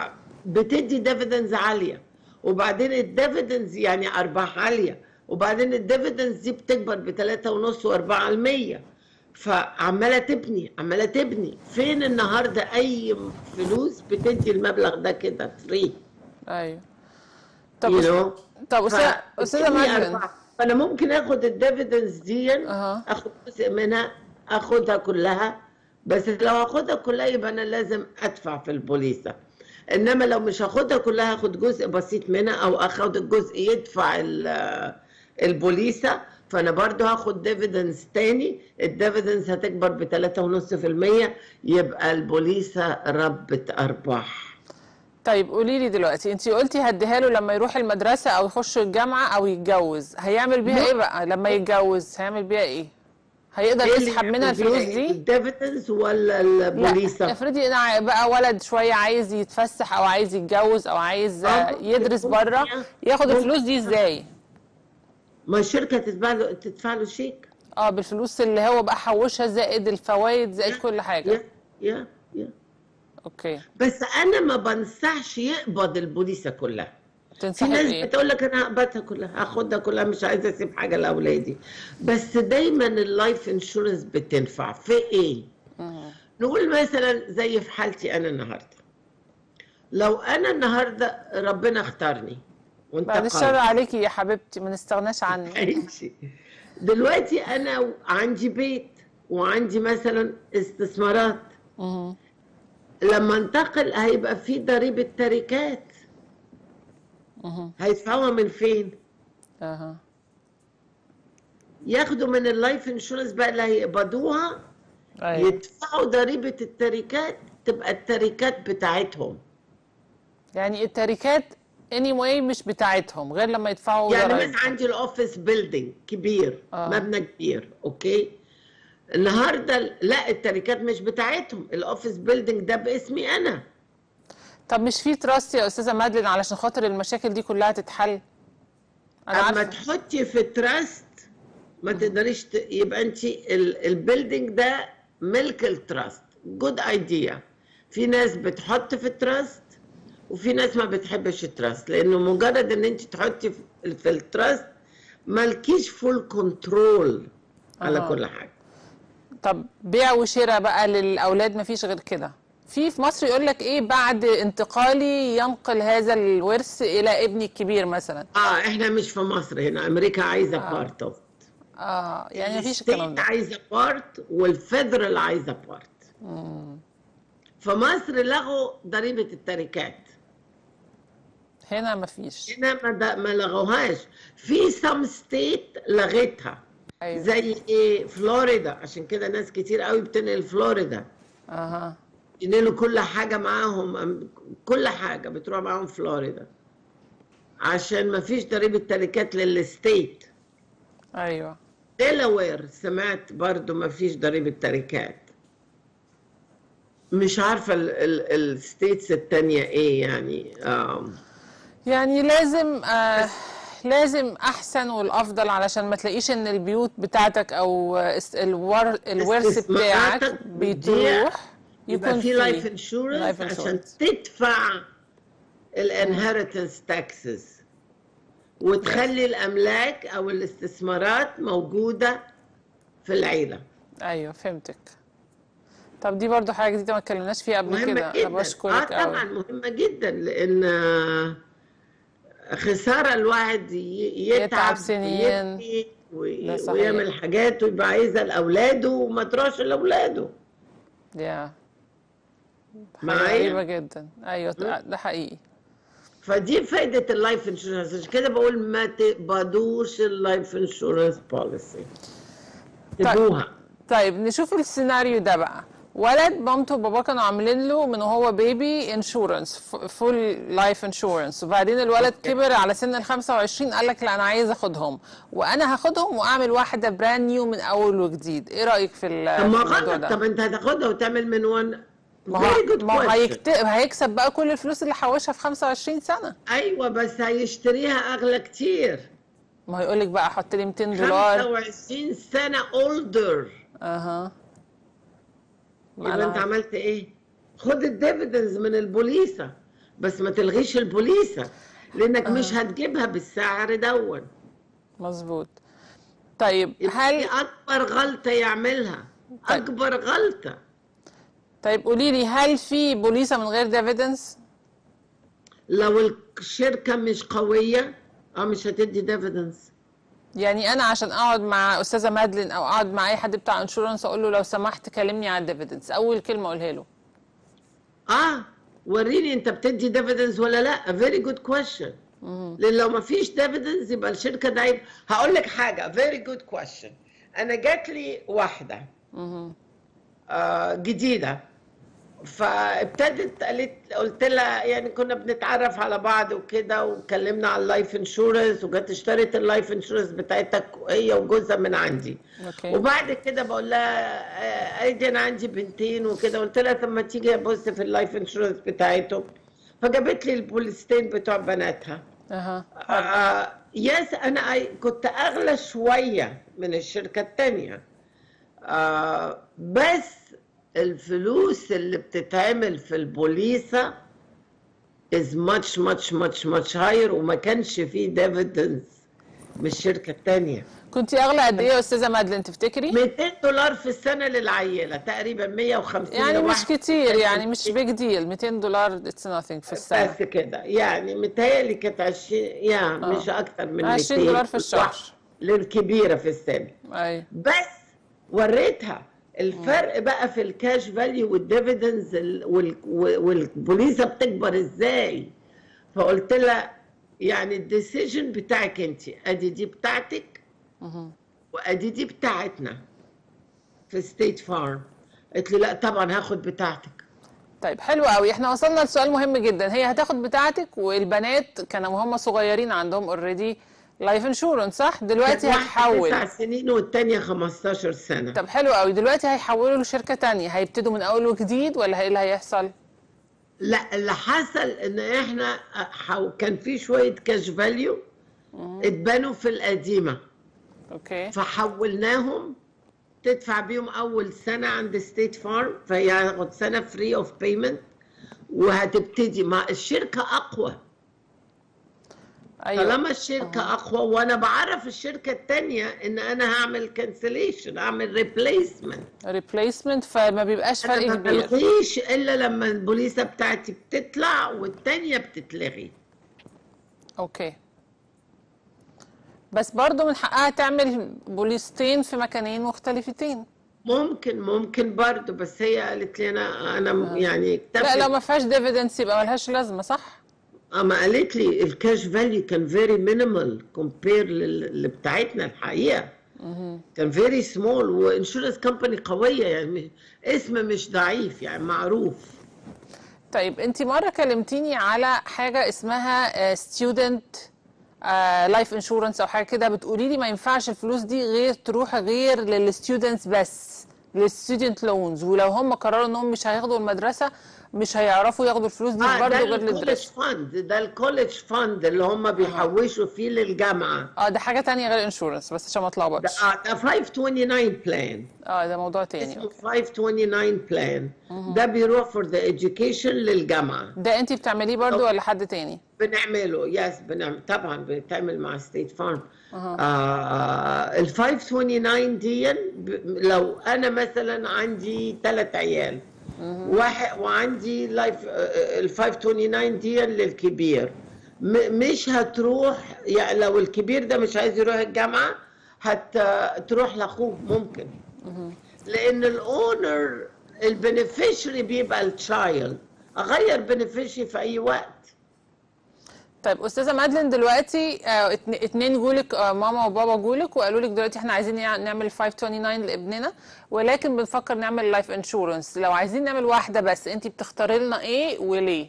فبتدي ديفيدنز عاليه وبعدين الديفيدنز يعني ارباح عاليه وبعدين الديفيدنز دي بتكبر بثلاثة ونص وأربعة المية فعمالة تبني عمالة تبني فين النهاردة أي فلوس بتدي المبلغ ده كده فري ايوه طب you أس- know طب استاذه استاذه فبتدي مادلين أرباح. فأنا ممكن آخد الديفيدنز دي أها. آخد جزء منها آخدها كلها بس لو هاخدها كلها يبقى أنا لازم أدفع في البوليسة انما لو مش هاخدها كلها هاخد جزء بسيط منها او اخد الجزء يدفع ال- البوليسه فانا برضو هاخد ديفيدنز تاني الديفيدنز هتكبر ب 3.5% يبقى البوليسه ربة ارباح طيب قولي لي دلوقتي انت قلتي هديها له لما يروح المدرسه او يخش الجامعه او يتجوز هيعمل بيها لا. ايه بقى لما يتجوز هيعمل بيها ايه هيقدر إيه اللي يسحب منها يعمل بيها الفلوس إيه؟ دي الديفيدنز ولا لا البوليسه افرضي انا ع- بقى ولد شويه عايز يتفسح او عايز يتجوز او عايز آه، آه، ممكن- يدرس ممكن بره يعني. ياخد ممكن. الفلوس دي ازاي ما الشركه تدفع له تدفع له شيك اه بالفلوس اللي هو بقى حوشها زائد الفوائد زائد كل حاجه يا يا يا اوكي بس انا ما بنصحش يقبض البوليسه كلها في تنصحي ناس بايه بتقول لك انا هقبضها كلها هاخدها كلها مش عايزه اسيب حاجه لاولادي بس دايما اللايف انشورنس بتنفع في ايه مهم. نقول مثلا زي في حالتي انا النهارده لو انا النهارده ربنا اختارني وانت بعد الشر قادر. عليكي يا حبيبتي ما نستغناش عنك ماشي دلوقتي انا عندي بيت وعندي مثلا استثمارات مهم. لما انتقل هيبقى في ضريبه تركات مهم. هيدفعوها من فين اها ياخدوا من اللايف انشورنس بقى اللي هيقبضوها ايوه يدفعوا ضريبة التركات تبقى التركات بتاعتهم يعني التركات anyway مش بتاعتهم غير لما يدفعوا يعني ضرايب. مثلا عندي الاوفيس بيلدينج كبير آه. مبنى كبير اوكي النهارده لا التركات مش بتاعتهم الاوفيس بيلدينج ده باسمي انا طب مش في تراست يا استاذه مادلين علشان خاطر المشاكل دي كلها تتحل انا اما عارفه تحطي في تراست ما تقدريش ت... يبقى انت ال... البيلدينج ده ملك التراست جود ايديا في ناس بتحط في التراست وفي ناس ما بتحبش التراست لانه مجرد ان انت تحطي في, في التراست مالكيش فول كنترول على أها. كل حاجه طب بيع وشراء بقى للاولاد مفيش غير كده في في مصر يقول لك ايه بعد انتقالي ينقل هذا الورث الى ابني الكبير مثلا اه احنا مش في مصر هنا امريكا عايزه بارت اوف اه يعني مفيش الكلام ده عايزه بارت والفيدرال عايزه بارت في مصر لغوا ضريبه التركات هنا مفيش هنا ما, د- ما لغوهاش في سم ستيت لغتها ايوه زي ايه فلوريدا عشان كده ناس كتير قوي بتنقل فلوريدا اها ينقلوا كل حاجه معاهم أم- كل حاجه بتروح معاهم فلوريدا عشان ما فيش ضريبه تركات للستيت ايوه ديلاوير سمعت برضو ما فيش ضريبه تركات مش عارفه الستيتس التانية ايه يعني آم. يعني لازم آه لازم احسن والافضل علشان ما تلاقيش ان البيوت بتاعتك او اس- الور الورث بتاعك استثماراتك بتضيع. بتروح يبقى في لايف انشورنس life عشان insurance. تدفع الانهيرتنس تاكسز وتخلي الاملاك او الاستثمارات موجوده في العيله ايوه فهمتك طب دي برضو حاجه جديده ما اتكلمناش فيها قبل كده مهمه انا جدا اه بشكرك طبعا قوي مهمه جدا لان آه، خساره الواحد ي- يتعب يتعب سنين. ويبكي وي- ده صحيح. ويعمل حاجات ويبقى عايزها لاولاده وما تروحش لاولاده يا حاجه معايا؟ غريبه جدا ايوه ده ده حقيقي فدي فايدة اللايف انشورنس عشان كده بقول ما تقبضوش اللايف انشورنس بوليسي سيبوها طيب نشوف السيناريو ده بقى ولد مامته وباباه كانوا عاملين له من وهو بيبي انشورنس فول لايف انشورنس وبعدين الولد كبر على سن ال 25 قال لك لا انا عايز اخدهم وانا هاخدهم واعمل واحده براند نيو من اول وجديد ايه رايك في ال- طب في ما الموضوع غلط ده طب انت هتاخدها وتعمل من وان ما Very هو good ما هو question. هيكت... هيكسب بقى كل الفلوس اللي حوشها في 25 سنه ايوه بس هيشتريها اغلى كتير ما هو يقول لك بقى حط لي 200 دولار 25 سنة اولدر اها ما يبقى انت أنا- عملت ايه؟ خد الديفيدنز من البوليسة بس ما تلغيش البوليسة لانك مش هتجيبها بالسعر دون مظبوط طيب دي هل اكبر غلطة يعملها طيب. اكبر غلطة طيب قولي لي هل في بوليسه من غير ديفيدنس لو الشركة مش قوية اه مش هتدي ديفيدنس يعني انا عشان اقعد مع استاذه مادلين او اقعد مع اي حد بتاع انشورنس اقول له لو سمحت كلمني عن الديفيدنس اول كلمه اقولها له اه وريني انت بتدي ديفيدنس ولا لا فيري جود كويشن لان لو ما فيش ديفيدنس يبقى الشركه ده يبقى هقول لك حاجه فيري جود كويشن انا جات لي واحده مهم. آه جديده فابتدت قالت قلت لها يعني كنا بنتعرف على بعض وكده واتكلمنا على اللايف انشورنس وجت اشترت اللايف انشورنس بتاعتها هي وجوزها من عندي اوكي وبعد كده بقول لها آه، ايدي انا عندي بنتين وكده قلت لها طب ما تيجي ابص في اللايف انشورنس بتاعتهم فجابت لي البوليستين بتوع بناتها اها آه يس انا أي- كنت اغلى شويه من الشركه الثانيه آه بس الفلوس اللي بتتعمل في البوليسه is much much much much higher وما كانش فيه dividends من الشركه الثانيه كنت اغلى قد ايه يا استاذه مادلين تفتكري 200 دولار في السنه للعيله تقريبا 150 يعني مش لواحد. كتير يعني مش بيج ديل 200 دولار اتس nothing في السنه بس كده يعني متهيألي كانت 20 يا مش اكتر من 20 200 دولار في الشهر. للكبيره في السن اي بس وريتها الفرق بقى في الكاش فاليو والديفيدنز ال- وال- والبوليسه بتكبر ازاي فقلت لها يعني الديسيجن بتاعك انت ادي دي بتاعتك مهم. وادي دي بتاعتنا في ستيت فارم قلت لي لا طبعا هاخد بتاعتك طيب حلو قوي احنا وصلنا لسؤال مهم جدا هي هتاخد بتاعتك والبنات كانوا وهم صغيرين عندهم اوريدي لايف انشورنس صح دلوقتي واحدة هتحول تسع سنين والتانية 15 سنة طب حلو قوي دلوقتي هيحولوا لشركه تانية هيبتدوا من اول وجديد ولا ايه اللي هيحصل لا اللي حصل ان احنا حو... كان في شوية كاش فاليو اتبنوا في القديمة اوكي فحولناهم تدفع بيهم اول سنة عند ستيت فارم فهي هتاخد سنة فري اوف بيمنت وهتبتدي مع الشركة اقوى ايوه طالما الشركه اقوى وانا بعرف الشركه الثانيه ان انا هعمل كانسليشن اعمل ريبليسمنت ريبليسمنت فما بيبقاش انا فرق ما كبير بلغيش الا لما البوليسه بتاعتي بتطلع والثانيه بتتلغي اوكي بس برضو من حقها تعمل بوليستين في مكانين مختلفتين ممكن ممكن برضه بس هي قالت لي انا انا يعني لا اكتفت لو ما فيهاش ديفيدنس يبقى ملهاش لازمه صح اما قالت لي الكاش فاليو كان فيري مينيمال كومبير لبتاعتنا الحقيقه كان فيري سمول وانشورنس كومباني قويه يعني اسم مش ضعيف يعني معروف طيب انت مره كلمتيني على حاجه اسمها ستودنت لايف انشورنس او حاجه كده بتقولي لي ما ينفعش الفلوس دي غير تروح غير للستودنتس بس للستودنت لونز ولو هم قرروا انهم مش هياخدوا المدرسه مش هيعرفوا ياخدوا الفلوس دي اه برضه ده غير الكولج للدراسه فاند ده الكولج فاند اللي هم بيحوشوا فيه للجامعه اه ده حاجه تانية غير انشورنس بس عشان ما ده اتلخبطش آه ده 529 بلان اه ده موضوع تاني اسمه اوكي 529 بلان ده بيروح فور ذا education للجامعه ده انت بتعمليه برضه ولا حد تاني بنعمله يس بنعمل طبعا بتعمل مع ستيت فارم آه ال 529 دي ب- لو انا مثلا عندي ثلاث عيال واحد وعندي لايف ال 529 دي للكبير م- مش هتروح يعني لو الكبير ده مش عايز يروح الجامعه هتروح لاخوه ممكن لان الاونر البنفيشري بيبقى التشايلد اغير بنفيشري في اي وقت طيب استاذه مادلين دلوقتي آه اتن- اتنين جولك آه ماما وبابا جولك وقالوا لك دلوقتي احنا عايزين يع- نعمل 529 لابننا ولكن بنفكر نعمل لايف انشورنس لو عايزين نعمل واحده بس انت بتختاري لنا ايه وليه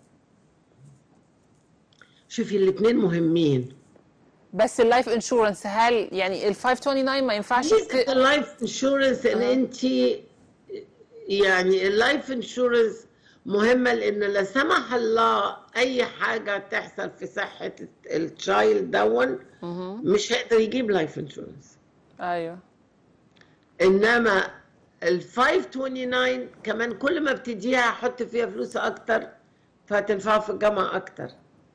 شوفي الاثنين مهمين بس اللايف انشورنس هل يعني ال 529 ما ينفعش ميزه ت... اللايف انشورنس ان انت يعني اللايف انشورنس مهمه لان لا سمح الله اي حاجه تحصل في صحه التشايلد دون مش هيقدر يجيب لايف انشورنس ايوه انما ال 529 كمان كل ما بتديها حط فيها فلوس اكتر فهتنفعه في الجامعه اكتر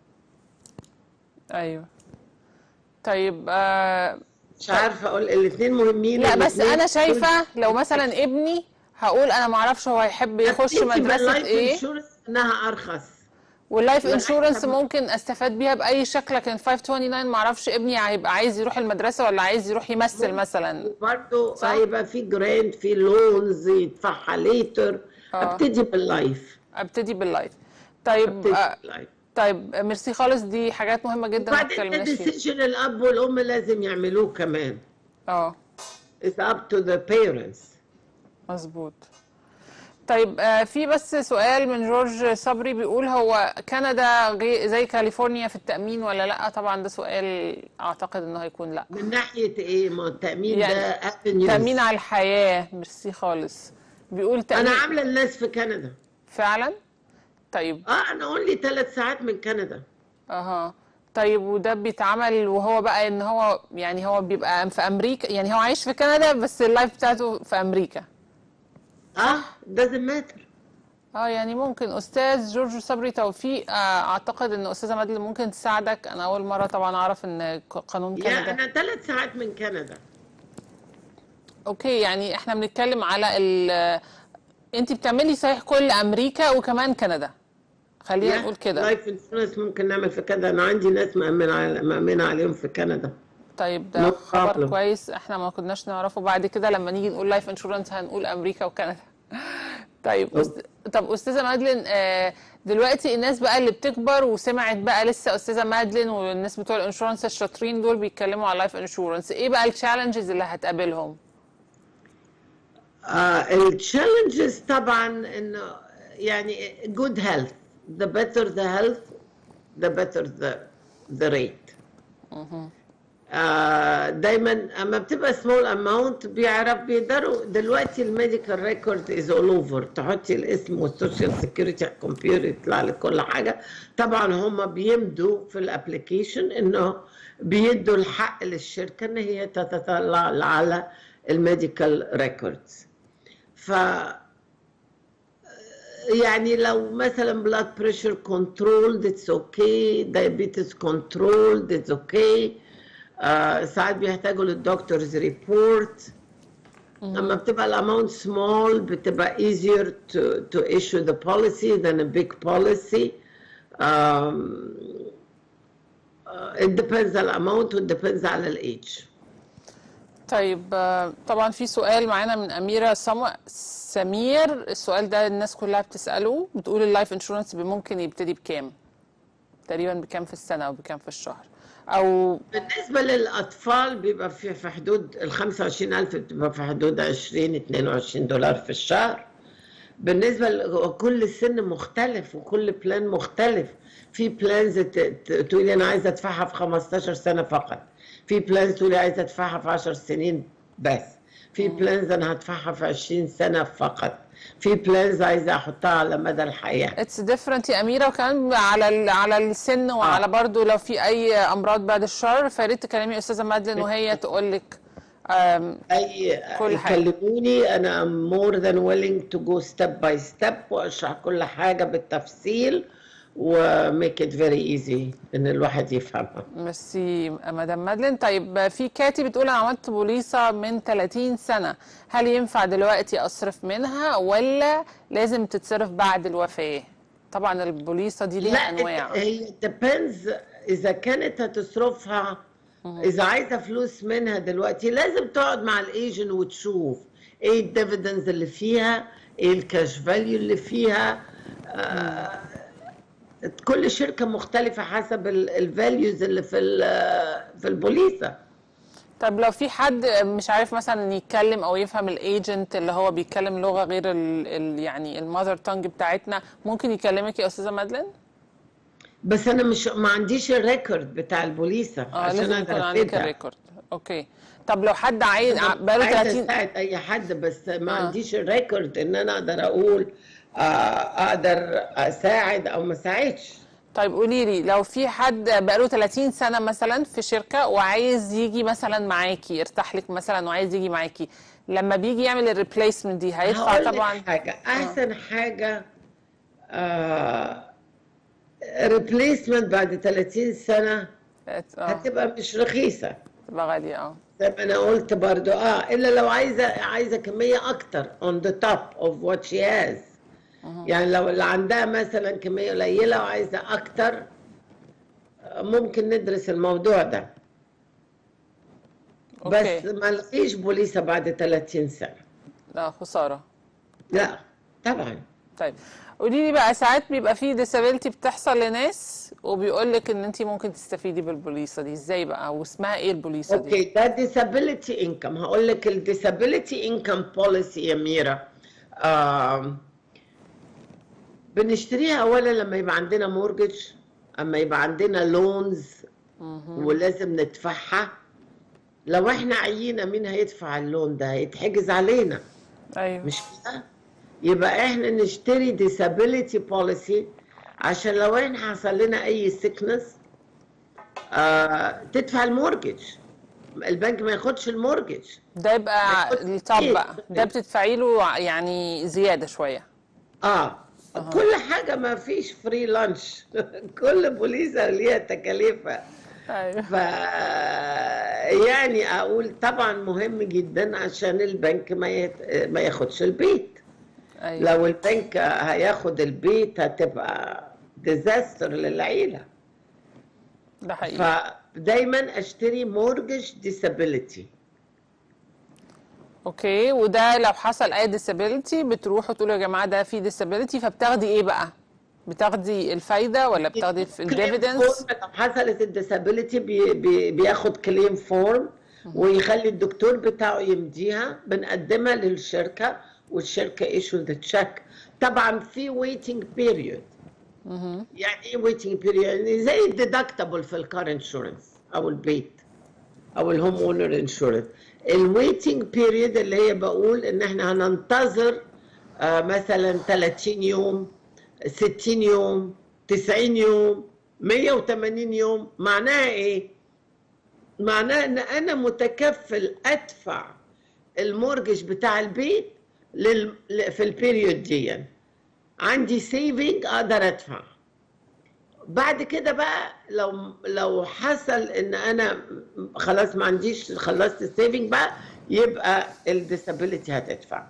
ايوه طيب آه مش عارفه اقول الاثنين مهمين لا بس الاتنين انا شايفه لو مثلا ابني هقول انا ما اعرفش هو هيحب يخش أكيد يبقى مدرسه اللايف ايه انشورنس انها ارخص واللايف لا، انشورنس إحنا- ممكن استفاد بيها باي شكل لكن 529 ما اعرفش ابني هيبقى عايز يروح المدرسه ولا عايز يروح يمثل مثلا وبرضه صح؟ هيبقى في جراند في لونز يدفعها ليتر آه. ابتدي باللايف ابتدي باللايف طيب ابتدي آه باللايف طيب ميرسي خالص دي حاجات مهمه جدا ما وبعدين ده اتكلمناش فيها ديسيجن الاب والام لازم يعملوه كمان اه It's up to the parents مظبوط طيب آه، في بس سؤال من جورج صبري بيقول هو كندا غي- زي كاليفورنيا في التأمين ولا لا طبعا ده سؤال اعتقد انه هيكون لا من ناحيه ايه ما التامين يعني ده avenues. تأمين على الحياة ميرسي خالص بيقول تأمين انا عامله الناس في كندا فعلا طيب اه انا اونلي ثلاث ساعات من كندا اها طيب وده بيتعمل وهو بقى ان هو يعني هو بيبقى في امريكا يعني هو عايش في كندا بس اللايف بتاعته في امريكا اه doesn't matter اه يعني ممكن استاذ جورج صبري توفيق آه، اعتقد ان استاذه مادل ممكن تساعدك انا اول مره طبعا اعرف ان ق- قانون يا كندا انا ثلاث ساعات من كندا اوكي يعني احنا بنتكلم على ال انت بتعملي صحيح كل امريكا وكمان كندا خلينا نقول كده لايف انشورنس ممكن نعمل في كندا انا عندي ناس مأمنة على مأمنة عليهم في كندا طيب ده No خبر problem. كويس احنا ما كناش نعرفه بعد كده لما نيجي نقول لايف انشورنس هنقول امريكا وكندا طيب أست... طب استاذه مادلين آه، دلوقتي الناس بقى اللي بتكبر وسمعت بقى لسه استاذه مادلين والناس بتوع الانشورنس الشاطرين دول بيتكلموا على لايف انشورنس ايه بقى التشالنجز اللي هتقابلهم التشالنجز طبعا انه يعني good health the better the health the better the the rate آه دايما اما بتبقى سمول اماونت بيعرف بيقدروا دلوقتي الميديكال ريكورد از اول اوفر تحطي الاسم والسوشيال سيكيورتي على الكمبيوتر يطلع لك كل حاجه طبعا هم بيمدوا في الابلكيشن انه بيدوا الحق للشركه ان هي تتطلع على الميديكال ريكوردز ف يعني لو مثلا blood pressure controlled it's okay diabetes controlled it's okay آه ساعات بيحتاجوا للدكتورز ريبورت اما بتبقى الاماونت small بتبقى easier to, to issue the policy than a big policy um, uh, it depends على الاماونت وit depends على الايدج طيب آه، طبعا في سؤال معانا من أميرة سمو... سمير السؤال ده الناس كلها بتسأله بتقول اللايف انشورنس ممكن يبتدي بكام تقريبا بكام في السنة أو بكام في الشهر أو بالنسبة للأطفال بيبقى في في حدود ال 25000 بتبقى في حدود 20 22 دولار في الشهر بالنسبة لكل سن مختلف وكل بلان مختلف في بلانز تقولي أنا عايزة أدفعها في 15 سنة فقط في بلانز تقولي عايزة أدفعها في 10 سنين بس في بلانز أنا هدفعها في 20 سنة فقط في بلانز عايزة أحطها على مدى الحياة اتس ديفرنت يا أميرة وكمان على ال... على السن وعلى برضو لو في أي أمراض بعد الشر فياريت تكلمي أستاذة مادلين وهي تقول لك اي كل حاجة. يكلموني انا I'm more than willing to go step by step واشرح كل حاجه بالتفصيل و make it very easy ان الواحد يفهمها ميرسي مدام مادلين طيب في كاتي بتقول انا عملت بوليصه من 30 سنه هل ينفع دلوقتي اصرف منها ولا لازم تتصرف بعد الوفاه طبعا البوليصه دي ليها لا انواع هي depends اذا كانت هتصرفها اذا عايزه فلوس منها دلوقتي لازم تقعد مع الايجن وتشوف ايه الديفيدنز اللي فيها ايه الكاش فاليو اللي فيها آه كل شركه مختلفه حسب الفاليوز اللي في ال- في البوليصه طب لو في حد مش عارف مثلا يتكلم او يفهم الايجنت اللي هو بيتكلم لغه غير ال ال يعني المذر تانج بتاعتنا ممكن يكلمك يا استاذه مادلين بس انا مش ما عنديش الريكورد بتاع البوليصه اه عشان لازم اقدر يكون عندك افيدها الريكورد اوكي طب لو حد عايز بقاله عايزه 30 اساعد اي حد بس ما آه. عنديش الريكورد ان انا اقدر اقول آه، اقدر اساعد او ما اساعدش طيب قولي لي لو في حد بقاله 30 سنة مثلا في شركة وعايز يجي مثلا معاكي يرتاح لك مثلا وعايز يجي معاكي لما بيجي يعمل الريبليسمنت دي هيدفع هقول لك طبعا حاجه احسن حاجه ريبليسمنت بعد 30 سنه اه هتبقى مش رخيصه تبقى غالية اه زي ما انا قلت برضو اه الا لو عايزه عايزه كميه اكتر on the top of what she has يعني لو اللي عندها مثلا كميه قليله وعايزه اكتر آه، ممكن ندرس الموضوع ده بس اوكي ما لقيش بوليسه بعد 30 سنه لا خسارة لا طبعا طيب قولي لي بقى ساعات بيبقى في disability بتحصل لناس وبيقول لك ان انت ممكن تستفيدي بالبوليصة دي ازاي بقى واسمها ايه البوليصة دي اوكي ده disability income هقول لك ال disability income policy يا ميرا آم، بنشتريها اولا لما يبقى عندنا مورجج اما يبقى عندنا لونز ولازم ندفعها لو احنا عينا مين هيدفع اللون ده هيتحجز علينا ايوه مش كده يبقى احنا نشتري disability policy عشان لو احنا حصل لنا اي sickness آه تدفع المورجج البنك ما ياخدش المورجج ده يبقى هياخد التوب إيه؟ بقى ده بتدفعي له يعني زيادة شوية اه كل حاجة ما فيش فري لانش كل بوليسة ليها تكاليفها ايوه ف يعني اقول طبعا مهم جدا عشان البنك ما يت... ما ياخدش البيت ايوه لو البنك هياخد البيت هتبقى ديزاستر للعيلة ده حقيقي فدايما اشتري مورجج ديسابيليتي اوكي وده لو حصل اي disability بتروحوا تقولوا يا جماعه ده في disability فبتاخدي ايه بقى؟ بتاخدي الفايده ولا بتاخدي الديفيدنس؟ لو حصلت الديسابيليتي بي بي بياخد كليم فورم ويخلي الدكتور بتاعه يمديها بنقدمها للشركه والشركه ايشو ذا تشيك طبعا في ويتنج بيريود يعني ايه ويتنج بيريود يعني زي الديدكتبل في الكار انشورنس او البيت او الهوم اونر انشورنس الويتنج بيريود اللي هي بقول ان احنا هننتظر آه مثلا 30 يوم 60 يوم 90 يوم 180 يوم معناها ايه معناها ان انا متكفل ادفع المورجج بتاع البيت لل... ل- في البيريود دي عندي سيفنج اقدر ادفع بعد كده بقى لو لو حصل ان انا خلاص ما عنديش خلصت السيفنج بقى يبقى الديسابيلتي هتدفع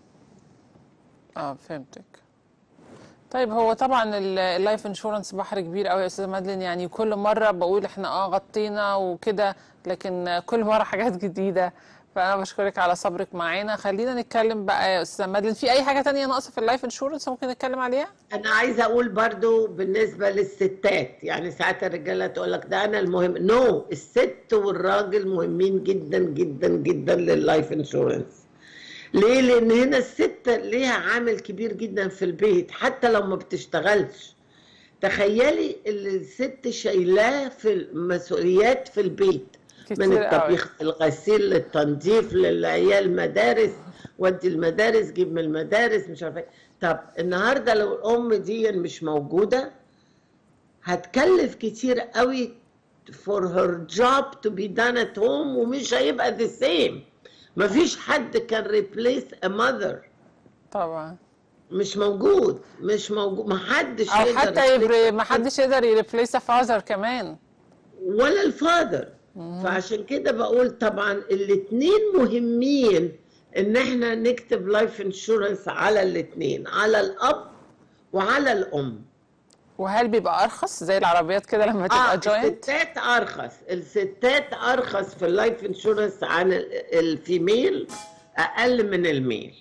اه فهمتك طيب هو طبعا ال- اللايف انشورنس بحر كبير قوي يا استاذه مادلين يعني كل مره بقول احنا اه غطينا وكده لكن كل مره حاجات جديده فانا بشكرك على صبرك معانا خلينا نتكلم بقى يا استاذه مادلين في اي حاجه تانية ناقصه في اللايف انشورنس ممكن نتكلم عليها انا عايزه اقول برضو بالنسبه للستات يعني ساعات الرجاله تقول لك ده انا المهم نو no. الست والراجل مهمين جدا جدا جدا لللايف انشورنس ليه لان هنا الست ليها عامل كبير جدا في البيت حتى لو ما بتشتغلش تخيلي اللي الست شايلاه في المسؤوليات في البيت من كتير قوي. الطبيخ الغسيل للتنظيف للعيال مدارس ودي المدارس جيب من المدارس مش عارفه إيه. طب النهارده لو الام دي مش موجوده هتكلف كتير قوي for her job to be done at home ومش هيبقى the same مفيش حد كان replace a mother طبعا مش موجود مش موجود محدش او يقدر حتى replace يبري ما حدش يقدر يريبليس فازر كمان ولا الفادر فعشان كده بقول طبعا الاتنين مهمين ان احنا نكتب لايف انشورنس على الاتنين على الاب وعلى الام وهل بيبقى ارخص زي العربيات كده لما تبقى جوينت الستات ارخص الستات ارخص في اللايف انشورنس عن ال- الفيميل اقل من الميل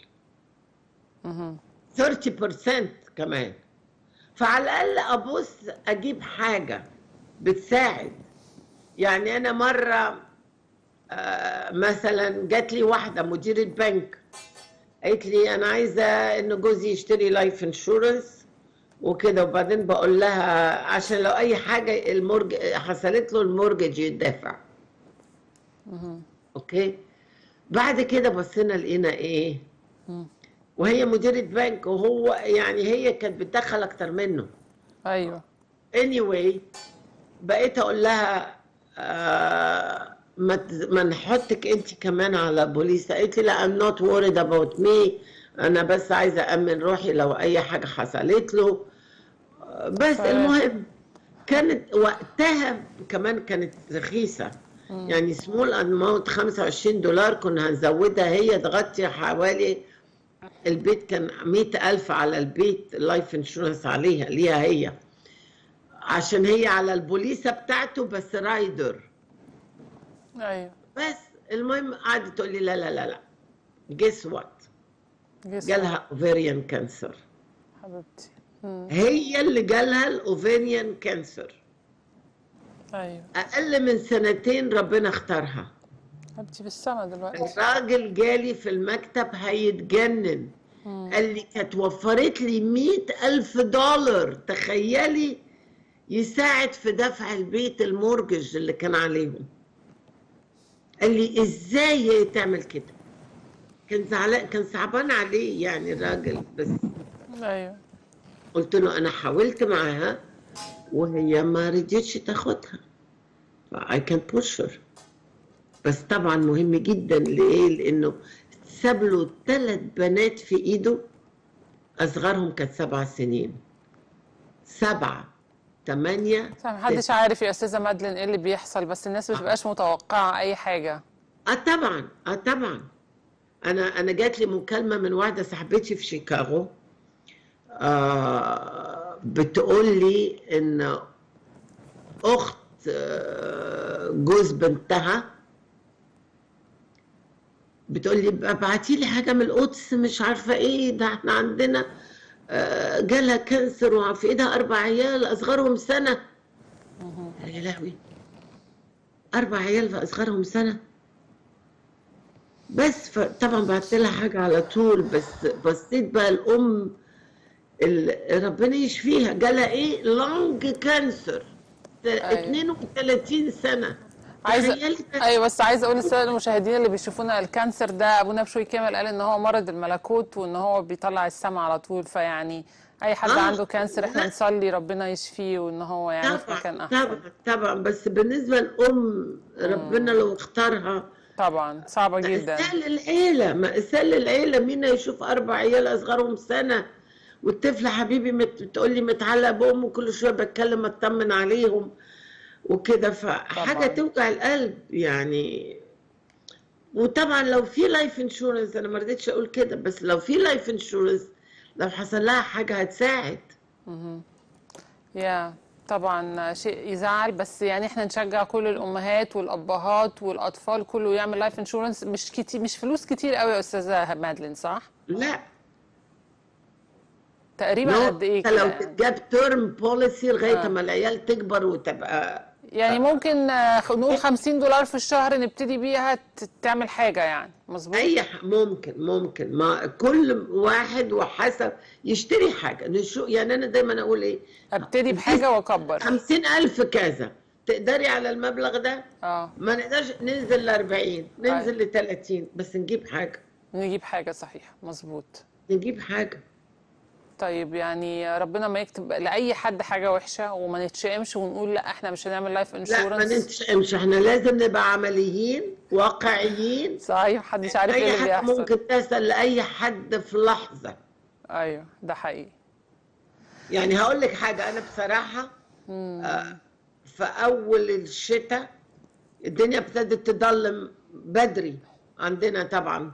30% كمان فعلى الاقل ابص اجيب حاجه بتساعد يعني انا مره آه، مثلا جات لي واحده مديره بنك قالت لي انا عايزه ان جوزي يشتري لايف انشورنس وكده وبعدين بقول لها عشان لو اي حاجه المرج حصلت له المورجج يدفع اوكي بعد كده بصينا لقينا ايه وهي مديره بنك وهو يعني هي كانت بتدخل اكتر منه ايوه anyway بقيت اقول لها آه ما تز- ما نحطك انت كمان على بوليس قالت لي لا I'm not worried about me انا بس عايزه امن روحي لو اي حاجه حصلت له آه، بس صحيح. المهم كانت وقتها كمان كانت رخيصه يعني سمول اماونت 25 دولار كنا هنزودها هي تغطي حوالي البيت كان 100 ألف على البيت لايف انشورنس عليها ليها هي عشان هي على البوليسة بتاعته بس رايدر ايوه بس المهم قعدت تقول لي لا لا لا لا جيس وات جسم جالها اوفيريان كانسر حبيبتي هي اللي جالها الاوفيريان كانسر ايوه اقل من سنتين ربنا اختارها حبيبتي بالسما دلوقتي الراجل جالي في المكتب هيتجنن قال لي كانت وفرت لي مئة ألف دولار تخيلي يساعد في دفع البيت المورجج اللي كان عليهم قال لي ازاي هي تعمل كده كان زعلان كان صعبان عليه يعني الراجل بس ايوه قلت له انا حاولت معاها وهي ما رضيتش تاخدها I can push her بس طبعا مهم جدا ليه لانه ساب له ثلاث بنات في ايده اصغرهم كانت سبع سنين سبعة ثمانية صح محدش عارف يا استاذه مادلين ايه اللي بيحصل بس الناس ما بتبقاش متوقعه اي حاجه اه طبعا اه طبعا انا انا جات لي مكالمه من واحده صاحبتي في شيكاغو آه بتقول لي ان اخت آه، جوز بنتها بتقول لي ابعتي لي حاجه من القدس مش عارفه ايه ده احنا عندنا آه، جالها كانسر وفي ايدها اربع عيال اصغرهم سنه يا لهوي اربع عيال في اصغرهم سنه بس طبعا بعت لها حاجه على طول بس بصيت بقى الام ال- ربنا يشفيها جالها ايه لونج كانسر 32 سنه عايزه تخيلي ده. ايوه بس عايزه اقول للساده المشاهدين اللي بيشوفونا الكانسر ده ابونا بشوي كامل قال ان هو مرض الملكوت وان هو بيطلع السما على طول فيعني اي حد آه، عنده كانسر احنا لا. نصلي ربنا يشفيه وان هو يعني في مكان طبعا احسن طبعا طبعا بس بالنسبه للام ربنا لو اختارها طبعا صعبه جدا مأساة للعيلة مأساة للعيلة مين يشوف أربع عيال أصغرهم سنة والطفل حبيبي مت... بتقول لي متعلق بامه كل شويه بتكلم اطمن عليهم وكده فحاجه طبعاً. توجع القلب يعني وطبعا لو في لايف انشورنس انا ما رضيتش اقول كده بس لو في لايف انشورنس لو حصل لها حاجه هتساعد يا طبعا شيء يزعل بس يعني احنا نشجع كل الامهات والابهات والاطفال كله يعمل لايف انشورنس مش كتير مش فلوس كتير قوي يا استاذه مادلين صح لا تقريبا لو قد ايه انت لو كده تجاب تيرم بوليسي لغايه آه. ما العيال تكبر وتبقى يعني ممكن آه، نقول 50 دولار في الشهر نبتدي بيها ت- تعمل حاجه يعني مظبوط اي ح- ممكن ممكن ما كل واحد وحسب يشتري حاجه نشو يعني انا دايما اقول ايه ابتدي بحاجه واكبر خمسين ألف كذا تقدري على المبلغ ده اه ما نقدرش ننزل ل 40 ننزل ل 30 بس نجيب حاجه نجيب حاجه صحيح مظبوط نجيب حاجه طيب يعني ربنا ما يكتب لاي حد حاجه وحشه وما نتشائمش ونقول لا احنا مش هنعمل لايف لا ما انشورنس ننتشمش احنا لازم نبقى عمليين واقعيين صحيح محدش عارف ايه اي اللي حاجه بيحصل ممكن تحصل لاي حد في لحظه ايوه ده حقيقي يعني هقول لك حاجه انا بصراحه آه، في اول الشتاء الدنيا ابتدت تضلم بدري عندنا طبعا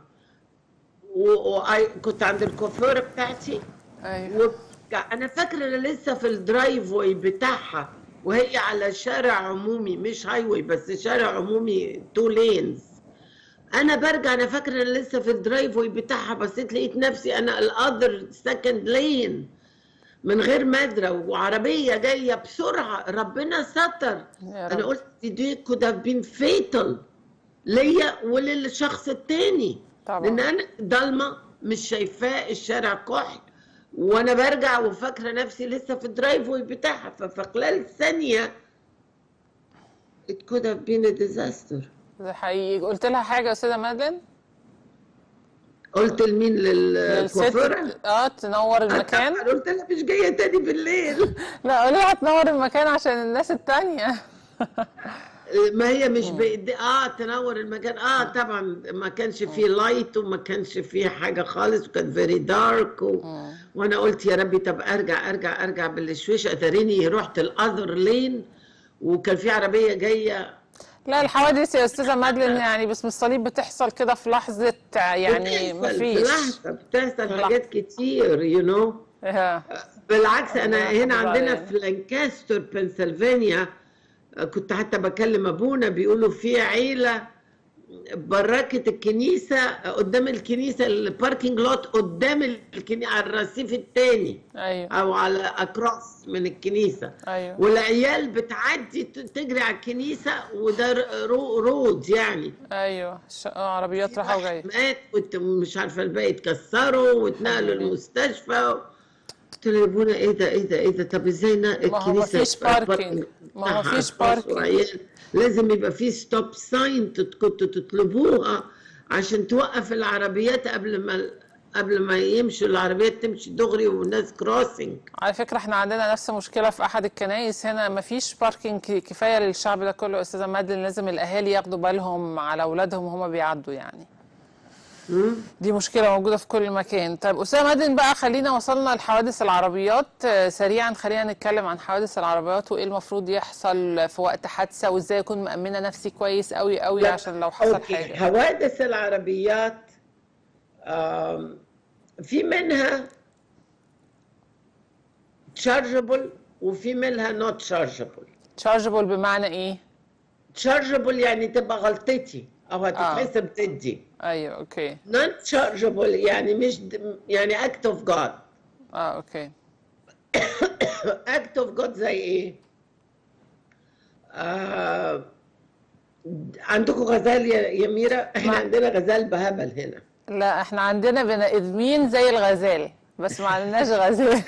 وكنت عند الكوافيره بتاعتي ايوه انا فاكره انا لسه في الدرايف واي بتاعها وهي على شارع عمومي مش هاي واي بس شارع عمومي تو لينز انا برجع انا فاكره انا لسه في الدرايف واي بتاعها بصيت لقيت نفسي انا الاذر سكند لين من غير مدرة وعربية جاية بسرعة ربنا ستر يا أنا رب. قلت دي could have been fatal ليا وللشخص التاني طبعا. لأن أنا ضلمة مش شايفاه الشارع كحل وأنا برجع وفاكرة نفسي لسه في الدرايف واي بتاعها ففي خلال ثانية it could have been a disaster ده حقيقي قلت لها حاجه يا استاذه مادلين قلت لمين للكوافيرة؟ للست اه تنور المكان قلت لها مش جاية تاني بالليل لا قولي لها تنور المكان عشان الناس التانية ما هي مش بإيدي اه تنور المكان اه طبعا ما كانش فيه لايت وما كانش فيه حاجه خالص وكان فيري دارك و... وانا قلت يا ربي طب ارجع ارجع ارجع بالشويش اتريني رحت الاذر لين وكان في عربيه جايه لا الحوادث يا استاذه مادلين يعني باسم الصليب بتحصل كده في لحظه يعني بتحصل في مفيش لحظه بتحصل في حاجات كتير يو you know. آه. بالعكس انا الله هنا يحفظها عندنا يعني. في لانكاستر بنسلفانيا كنت حتى بكلم ابونا بيقولوا في عيله بركه الكنيسه قدام الكنيسه الباركينج لوت قدام الكنيسه على الرصيف الثاني ايوه او على اكروس من الكنيسه ايوه والعيال بتعدي ت- تجري على الكنيسه وده رو- رود يعني ايوه ش- آه، عربيات رايحه وجايه مات وت- ومش عارفه الباقي اتكسروا واتنقلوا المستشفى قلت له يا ابونا ايه ده ايه ده ايه ده طب ازاي نا- ما هو الكنيسه مفيش يبقى باركينج. ما هو بتاعها مفيش أشخاص باركينج. وعيال. لازم يبقى في ستوب ساين كنتوا تطلبوها عشان توقف العربيات قبل ما قبل ما يمشوا العربيات تمشي دغري والناس كروسنج على فكره احنا عندنا نفس مشكله في احد الكنايس هنا مفيش باركينج ك- كفايه للشعب ده كله يا استاذه مادلين لازم الاهالي ياخدوا بالهم على اولادهم وهما بيعدوا يعني دي مشكلة موجودة في كل مكان طيب أستاذة مادن بقى خلينا وصلنا لحوادث العربيات آه، سريعا خلينا نتكلم عن حوادث العربيات وإيه المفروض يحصل في وقت حادثة وإزاي أكون مأمنة نفسي كويس قوي قوي عشان لو حصل أوكي. حاجة حوادث العربيات آم، في منها تشارجبل وفي منها نوت تشارجبل تشارجبل بمعنى إيه؟ تشارجبل يعني تبقى غلطتي او هتتحسب ضدي أيوه أوكي نوت تشارجبل يعني مش د- يعني اكت اوف جاد أه أوكي اكت اوف جاد زي ايه؟ آه عندكم غزال يا يا ميرا احنا ما- عندنا غزال بهبل هنا لا إحنا عندنا بني آدمين زي الغزال بس ما عندناش غزال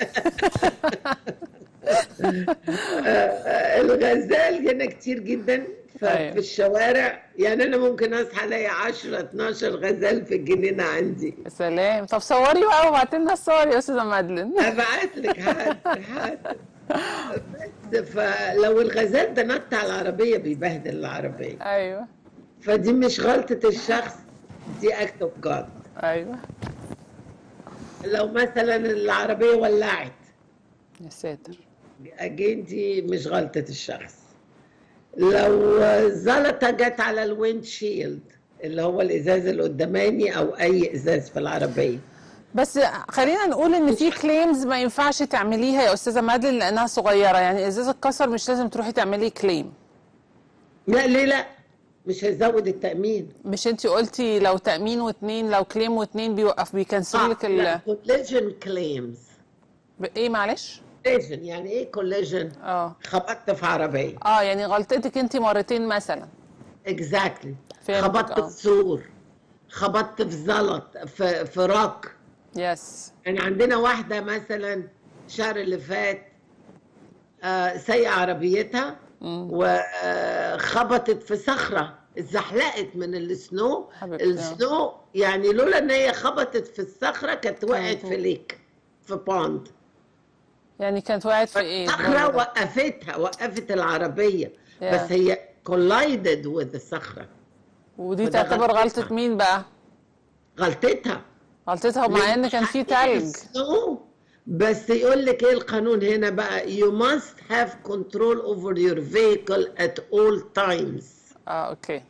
آه، الغزال هنا كتير جدا ف- أيوة. في الشوارع يعني انا ممكن اصحى الاقي 10 12 غزال في الجنينه عندي يا سلام طب صوري بقى وابعتي لنا الصور يا أستاذة مادلين ابعت لك حاضر حاضر بس فلو الغزال ده نط على العربيه بيبهدل العربيه أيوه فدي مش غلطه الشخص دي اكت اوف جاد أيوه لو مثلا العربيه ولعت يا ساتر اجين دي مش غلطه الشخص لو زلطه جت على الويند شيلد اللي هو الازاز القداماني او اي ازاز في العربيه بس خلينا نقول ان في كليمز ما ينفعش تعمليها يا استاذه مادلين لانها صغيره يعني ازاز اتكسر مش لازم تروحي تعملي كليم لا ليه لا مش هيزود التامين مش انت قلتي لو تامين واتنين لو كليم واتنين بيوقف بيكنسلوا لك ال كوليجن كليمز ب- ايه معلش كوليجن يعني ايه كوليجن اه خبطت في عربيه اه يعني غلطتك انت مرتين مثلا اكزاكتلي فهمتك، خبطت آه. في سور خبطت في زلط في في راك يس يعني عندنا واحده مثلا الشهر اللي فات آه سايقه عربيتها وخبطت في صخره اتزحلقت من السنو حبيبتي. السنو يعني لولا ان هي خبطت في الصخره كانت وقعت كانت- في ليك في باند يعني كانت وقعت في ايه الصخره الوضع ده؟ وقفتها وقفت العربيه Yeah. بس هي collided with الصخره ودي وده تعتبر غلطتها. غلطه مين بقى غلطتها غلطتها مع ان كان في تلج السنو بس يقول لك ايه القانون هنا بقى you must have control over your vehicle at all times اه اوكي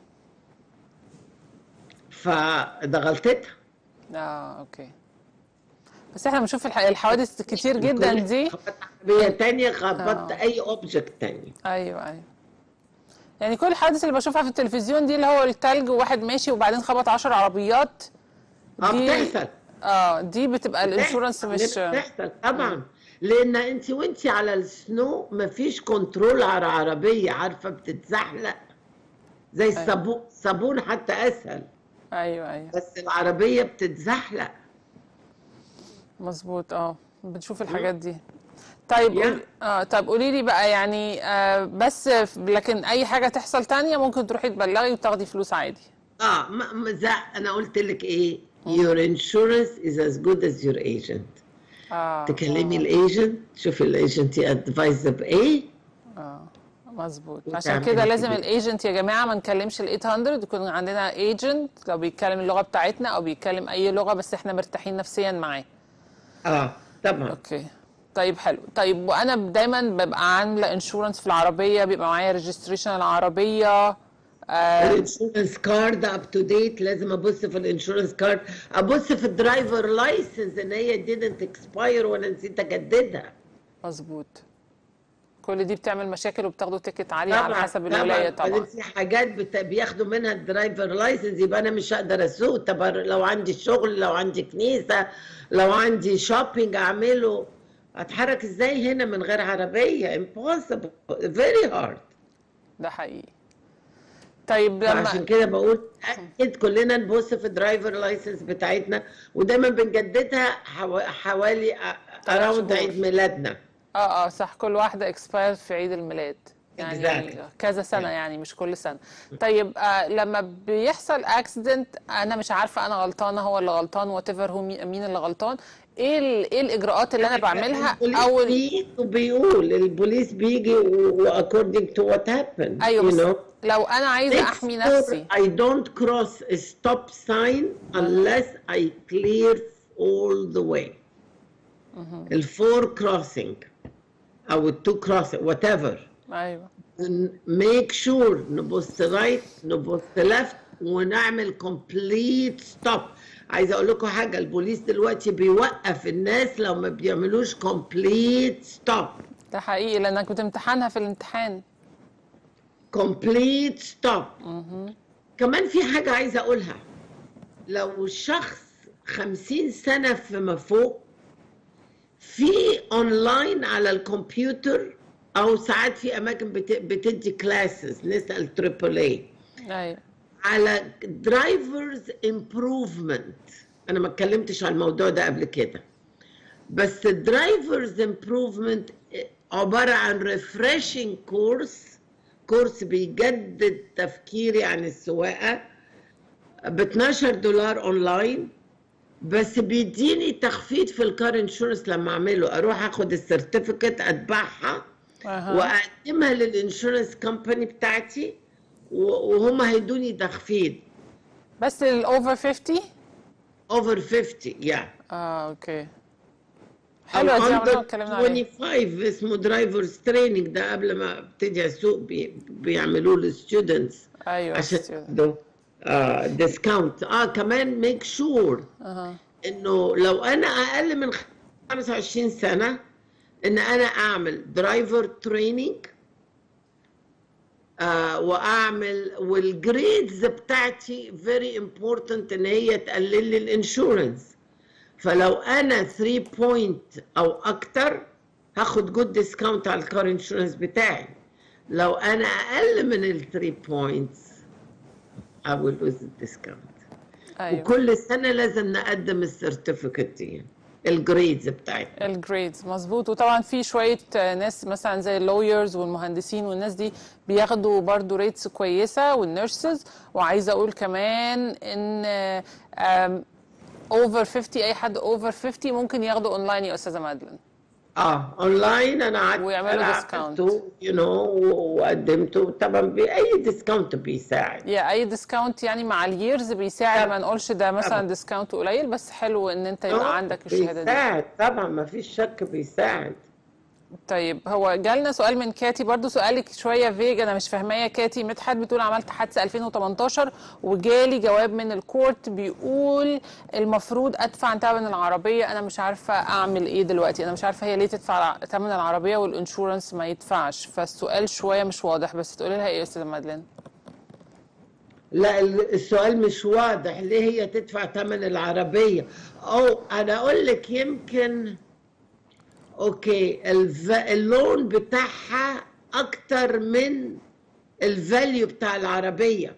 فده غلطتها اه اوكي بس احنا بنشوف الح- الحوادث كتير جدا دي خبطت عربية تانية خبطت آه. أي أوبجكت تاني ايوه ايوه يعني كل الحوادث اللي بشوفها في التلفزيون دي اللي هو التلج وواحد ماشي وبعدين خبط 10 عربيات اه دي بتحصل اه دي بتبقى الانشورنس بتحصل، مش بتحصل طبعا لأن أنت وأنت على السنو مفيش كنترول على عربية عارفة بتتزحلق زي الصابون الصابون حتى أسهل ايوه ايوه بس العربية بتتزحلق مظبوط اه بنشوف الحاجات دي طيب يا. قولي اه طب قولي لي بقى يعني آه بس ف- لكن اي حاجه تحصل تانية ممكن تروحي تبلغي وتاخدي فلوس عادي اه ما ما زع انا قلت لك ايه your insurance is as good as your agent اه تكلمي الايجنت شوفي الايجنت يادفايز بايه اه مظبوط وتعملي عشان كده لازم كده. الايجنت يا جماعه ما نكلمش ال 800 يكون عندنا ايجنت لو بيتكلم اللغه بتاعتنا او بيتكلم اي لغه بس احنا مرتاحين نفسيا معاه اه طبعا اوكي طيب حلو طيب وانا دايما ببقى عامله انشورنس في العربيه بيبقى معايا ريجستريشن العربيه آه الانشورنس كارد اب تو ديت لازم ابص في الانشورنس كارد ابص في الدرايفر لايسنس ان هي didn't expire وانا نسيت اجددها مظبوط كل دي بتعمل مشاكل وبتاخدوا تيكت عاليه على حسب الولايه طبعا بعدين في حاجات بت... بياخدوا منها الدرايفر لايسنس يبقى انا مش هقدر اسوق طب لو عندي شغل لو عندي كنيسه لو عندي شوبينج اعمله اتحرك ازاي هنا من غير عربيه impossible very hard ده حقيقي طيب لما عشان كده بقول اكيد كلنا نبص في الدرايفر لايسنس بتاعتنا ودايما بنجددها حوا... حوالي اراوند شهور. عيد ميلادنا اه اه صح كل واحده اكسباير في عيد الميلاد يعني Exactly. كذا سنه Yeah. يعني مش كل سنه طيب آه لما بيحصل اكسيدنت انا مش عارفه انا غلطانه هو اللي غلطان وات ايفر هو مي- مين اللي غلطان ايه ال- ايه الاجراءات اللي انا بعملها البوليس اول بيجي وبيقول البوليس بيجي واكوردنج تو وات هابن ايوه بس لو انا عايزه احمي نفسي I don't cross a stop sign unless I clear all the way. الفور crossing أو التو crossing whatever. ايوه Make sure نبص right نبص left ونعمل complete stop. عايزة أقول لكم حاجة البوليس دلوقتي بيوقف الناس لو ما بيعملوش complete stop. ده حقيقي لانك بتمتحنها في الامتحان complete stop كمان في حاجة عايزة أقولها لو الشخص خمسين سنة فيما فوق في أونلاين على الكمبيوتر أو ساعات في أماكن بت- بتدي كلاسز نسأل تريبل اي ايوه على درايفرز امبروفمنت انا ما اتكلمتش على الموضوع ده قبل كده بس الدرايفرز امبروفمنت عباره عن ريفرشنج كورس كورس بيجدد تفكيري عن السواقه ب 12 دولار اونلاين بس بيديني تخفيض في الكار انشورنس لما اعمله اروح اخد السيرتيفيكت اتبعها أها. واقدمها للانشورنس كومباني بتاعتي و- وهم هيدوني تخفيض بس الاوفر 50 over 50 yeah اه اوكي او حلوه دي عمرنا ما under اتكلمنا عليها 25 اسمه درايفرز تريننج ده قبل ما ابتدي اسوق بي بيعملوه للستودنتس ايوه عشان student. ياخدوا آه ديسكاونت اه كمان ميك شور اها انه لو انا اقل من 25 سنه ان انا اعمل درايفر تريننج آه واعمل والجريدز بتاعتي فيري امبورتنت ان هي تقلل لي الانشورنس فلو انا 3 بوينت او اكتر هاخد جود ديسكاونت على الكار انشورنس بتاعي لو انا اقل من ال 3 بوينتس I will lose the discount ايوه وكل سنه لازم نقدم السيرتيفيكت دي الجريدز بتاعتنا الجريدز مظبوط وطبعا في شويه آه، ناس مثلا زي اللويرز والمهندسين والناس دي بياخدوا برضو ريتس كويسه والنيرسز وعايزه اقول كمان ان اوفر 50 اي حد اوفر 50 ممكن ياخدوا اونلاين يا استاذه مادلين اه اونلاين انا قعدت ويعملوا أنا discount. عملته يو نو وقدمته طبعا باي ديسكاونت بيساعد يا اي ديسكاونت يعني مع اليرز بيساعد ما نقولش ده مثلا طبعا. ديسكاونت قليل بس حلو ان انت يبقى عندك الشهاده دي بيساعد طبعا ما فيش شك بيساعد طيب هو جالنا سؤال من كاتي برضو سؤالك شويه فيج انا مش فاهماه يا كاتي مدحت بتقول عملت حادثه 2018 وجالي جواب من الكورت بيقول المفروض ادفع ثمن العربيه انا مش عارفه اعمل ايه دلوقتي انا مش عارفه هي ليه تدفع ثمن العربيه والانشورنس ما يدفعش فالسؤال شويه مش واضح بس تقولي لها ايه يا استاذه مادلين لا ال- السؤال مش واضح ليه هي تدفع ثمن العربية او انا اقول لك يمكن اوكي الف... اللون بتاعها اكتر من الفاليو بتاع العربية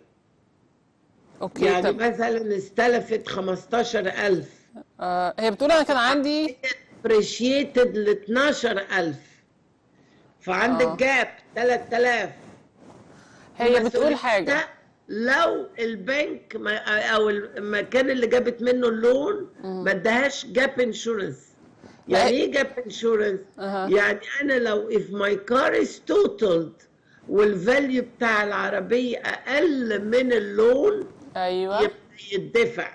اوكي يعني طب مثلا استلفت 15000 آه هي بتقول انا كان عندي ابريشيتد ل 12000 فعندك آه. جاب 3000 هي بتقول مسؤوليتها حاجه لو البنك ما او المكان اللي جابت منه اللون ما ادهاش جاب انشورنس يعني ايه جاب انشورنس؟ أها. يعني انا لو if my car is totaled والفاليو بتاع العربية أقل من اللون ايوه يبقى يدفع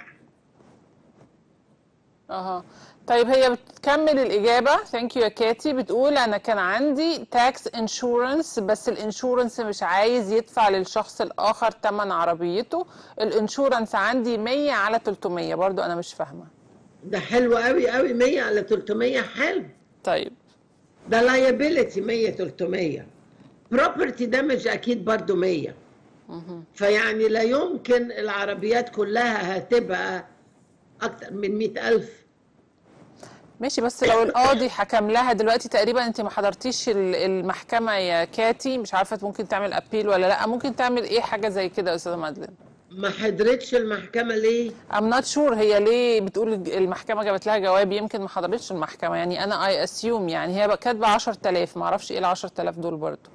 اها طيب هي بتكمل الإجابة ثانك يو يا كاتي بتقول أنا كان عندي تاكس انشورنس بس الانشورنس مش عايز يدفع للشخص الآخر تمن عربيته الانشورنس عندي 100 على 300 برضو أنا مش فاهمة ده حلو قوي قوي 100 على 300 حلو طيب ده liability 100 300 property damage اكيد برضو 100 فيعني لا يمكن العربيات كلها هتبقى اكتر من 100000 ماشي بس لو القاضي حكم لها دلوقتي تقريبا انت ما حضرتيش ال- المحكمة يا كاتي مش عارفة ممكن تعمل ابيل ولا لا ممكن تعمل ايه حاجة زي كده يا استاذة مادلين ما حضرتش المحكمة ليه؟ I'm not sure هي ليه بتقول الج- المحكمة جابت لها جواب يمكن ما حضرتش المحكمة يعني أنا I assume يعني هي بقى كاتبة 10000 ما أعرفش إيه ال 10000 دول برضو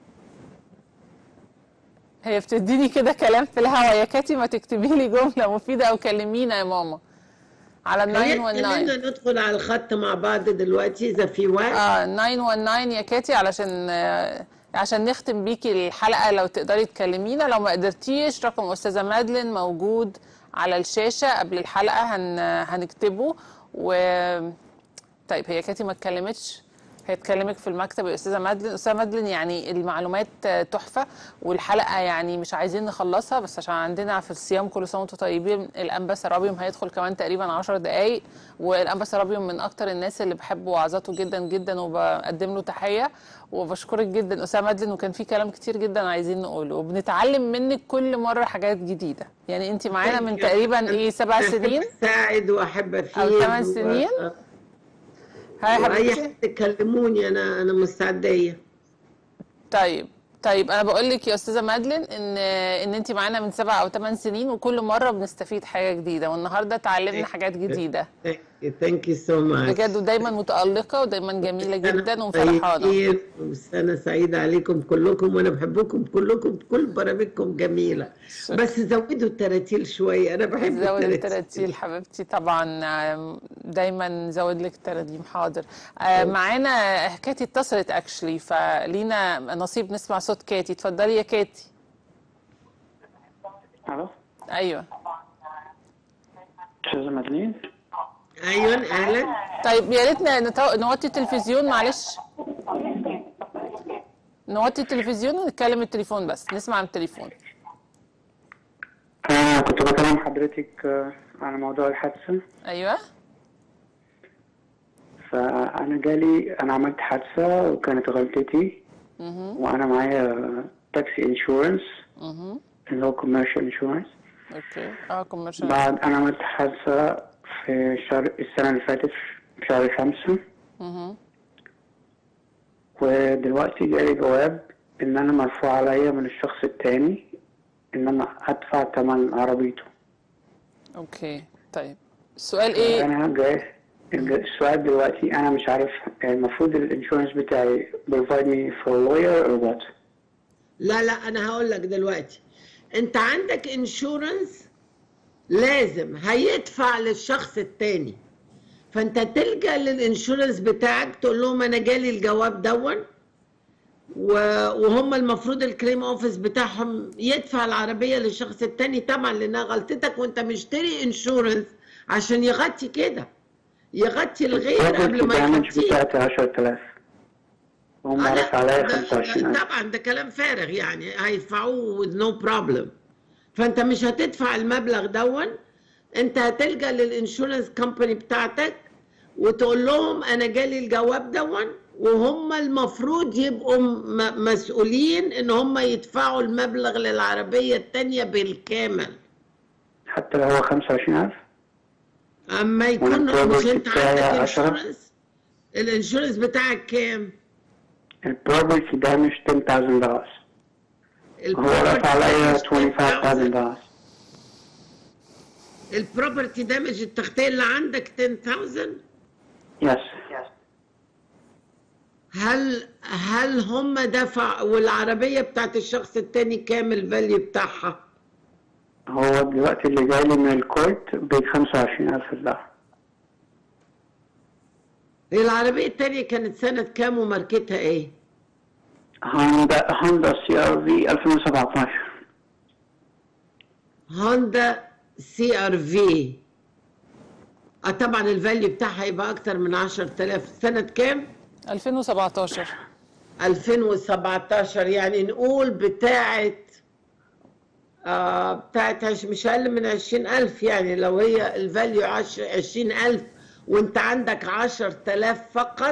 هي بتديني كده كلام في الهوا يا كاتي ما تكتبي لي جملة مفيدة أو كلمينا يا ماما على ال خلينا 919 ندخل على الخط مع بعض دلوقتي اذا في وقت اه 919 يا كاتي علشان آه، عشان نختم بيكي الحلقة لو تقدري تكلمينا لو ما قدرتيش رقم أستاذة مادلين موجود على الشاشة قبل الحلقة هن هنكتبه و طيب هي كاتي ما اتكلمتش هي تكلمك في المكتب يا استاذه مادلين استاذه مادلين يعني المعلومات آه، تحفه والحلقه يعني مش عايزين نخلصها بس عشان عندنا في الصيام كل سنه وانتم طيبين الانبا سرابيوم هيدخل كمان تقريبا 10 دقائق والانبا سرابيوم من اكتر الناس اللي بحب وعظاته جدا جدا وبقدم له تحيه وبشكرك جدا استاذه مادلين وكان في كلام كتير جدا عايزين نقوله وبنتعلم منك كل مره حاجات جديده يعني انت معانا من تقريبا ايه سبع سنين اساعد واحب افيد أو ثمان و- سنين؟ هاي يا واي حبيبتي حد تكلموني انا انا مستعديه طيب طيب انا بقول لك يا استاذه مادلين ان ان انت معانا من سبع او ثمان سنين وكل مره بنستفيد حاجه جديده والنهارده اتعلمنا حاجات جديده ثانك يو سو ماتش بجد ودايما متالقه ودايما جميله جدا وفرحانه وسنة سعيدة عليكم كلكم وأنا بحبكم كلكم كل برامجكم جميلة بس زودوا التراتيل شوية أنا بحب زود التراتيل التراتيل حبيبتي طبعا آم، دايما نزود لك تراتيل حاضر آه، معانا كاتي اتصلت اكشلي فلينا نصيب نسمع صوت كاتي اتفضلي يا كاتي الو ايوه استاذه مدلين ايوه اهلا طيب يا ريت نتو- نوطي التلفزيون معلش نوطي التلفزيون ونتكلم التليفون بس نسمع من التليفون انا كنت بكلم حضرتك آه، على موضوع الحادثه ايوه فانا جالي انا عملت حادثه وكانت غلطتي وانا معايا تاكسي انشورنس اها اللي هو كوميرشال انشورنس اوكي اه كوميرشال بعد انا عملت حادثه في شهر السنه اللي فاتت في شهر خمسة اها ودلوقتي جالي جواب ان انا مرفوع عليا من الشخص التاني ان انا ادفع تمن عربيته اوكي طيب السؤال ايه انا جاي السؤال دلوقتي انا مش عارف المفروض الانشورنس بتاعي provide me for a lawyer or what لا لا انا هقول لك دلوقتي انت عندك انشورنس لازم هيدفع للشخص التاني فانت تلجا للانشورنس بتاعك تقول لهم انا جالي الجواب دون و- وهم المفروض الكريم اوفيس بتاعهم يدفع العربيه للشخص التاني طبعا لانها غلطتك وانت مشتري انشورنس عشان يغطي كده يغطي الغير قبل ما الدامج يغطيك بتاعتي 10000 وهم آه، لا، عرف عليا ده- 25000 طبعا ده كلام فارغ يعني هيدفعوه with no problem فانت مش هتدفع المبلغ دون انت هتلجا للانشورنس كومباني بتاعتك وتقول لهم انا جالي الجواب دون وهم المفروض يبقوا م- مسؤولين ان هم يدفعوا المبلغ للعربيه التانيه بالكامل حتى لو هو 25000 اما يكون وأنا مش الproperty انت بتاعي عندك عشرة. انشورنس الانشورنس بتاعك كام؟ البروبرتي دامج 10000 دولار هو رفع عليا 25000 دولار البروبرتي دامج التغطية اللي عندك 10000 يس هل هل هم دفع والعربية بتاعت الشخص التاني كام الفاليو بتاعها؟ هو دلوقتي اللي جاي لي من الكورت ب 25000 دولار هي العربية التانية كانت سنة كام وماركتها ايه؟ هوندا هوندا سي ار في 2017 هوندا سي ار في اه طبعا الفاليو بتاعها يبقى اكتر من 10000 سنة كام؟ 2017 2017 يعني نقول بتاعت آه بتاعت عش- مش أقل من 20000 يعني لو هي الفاليو 20000 وأنت عندك 10000 فقط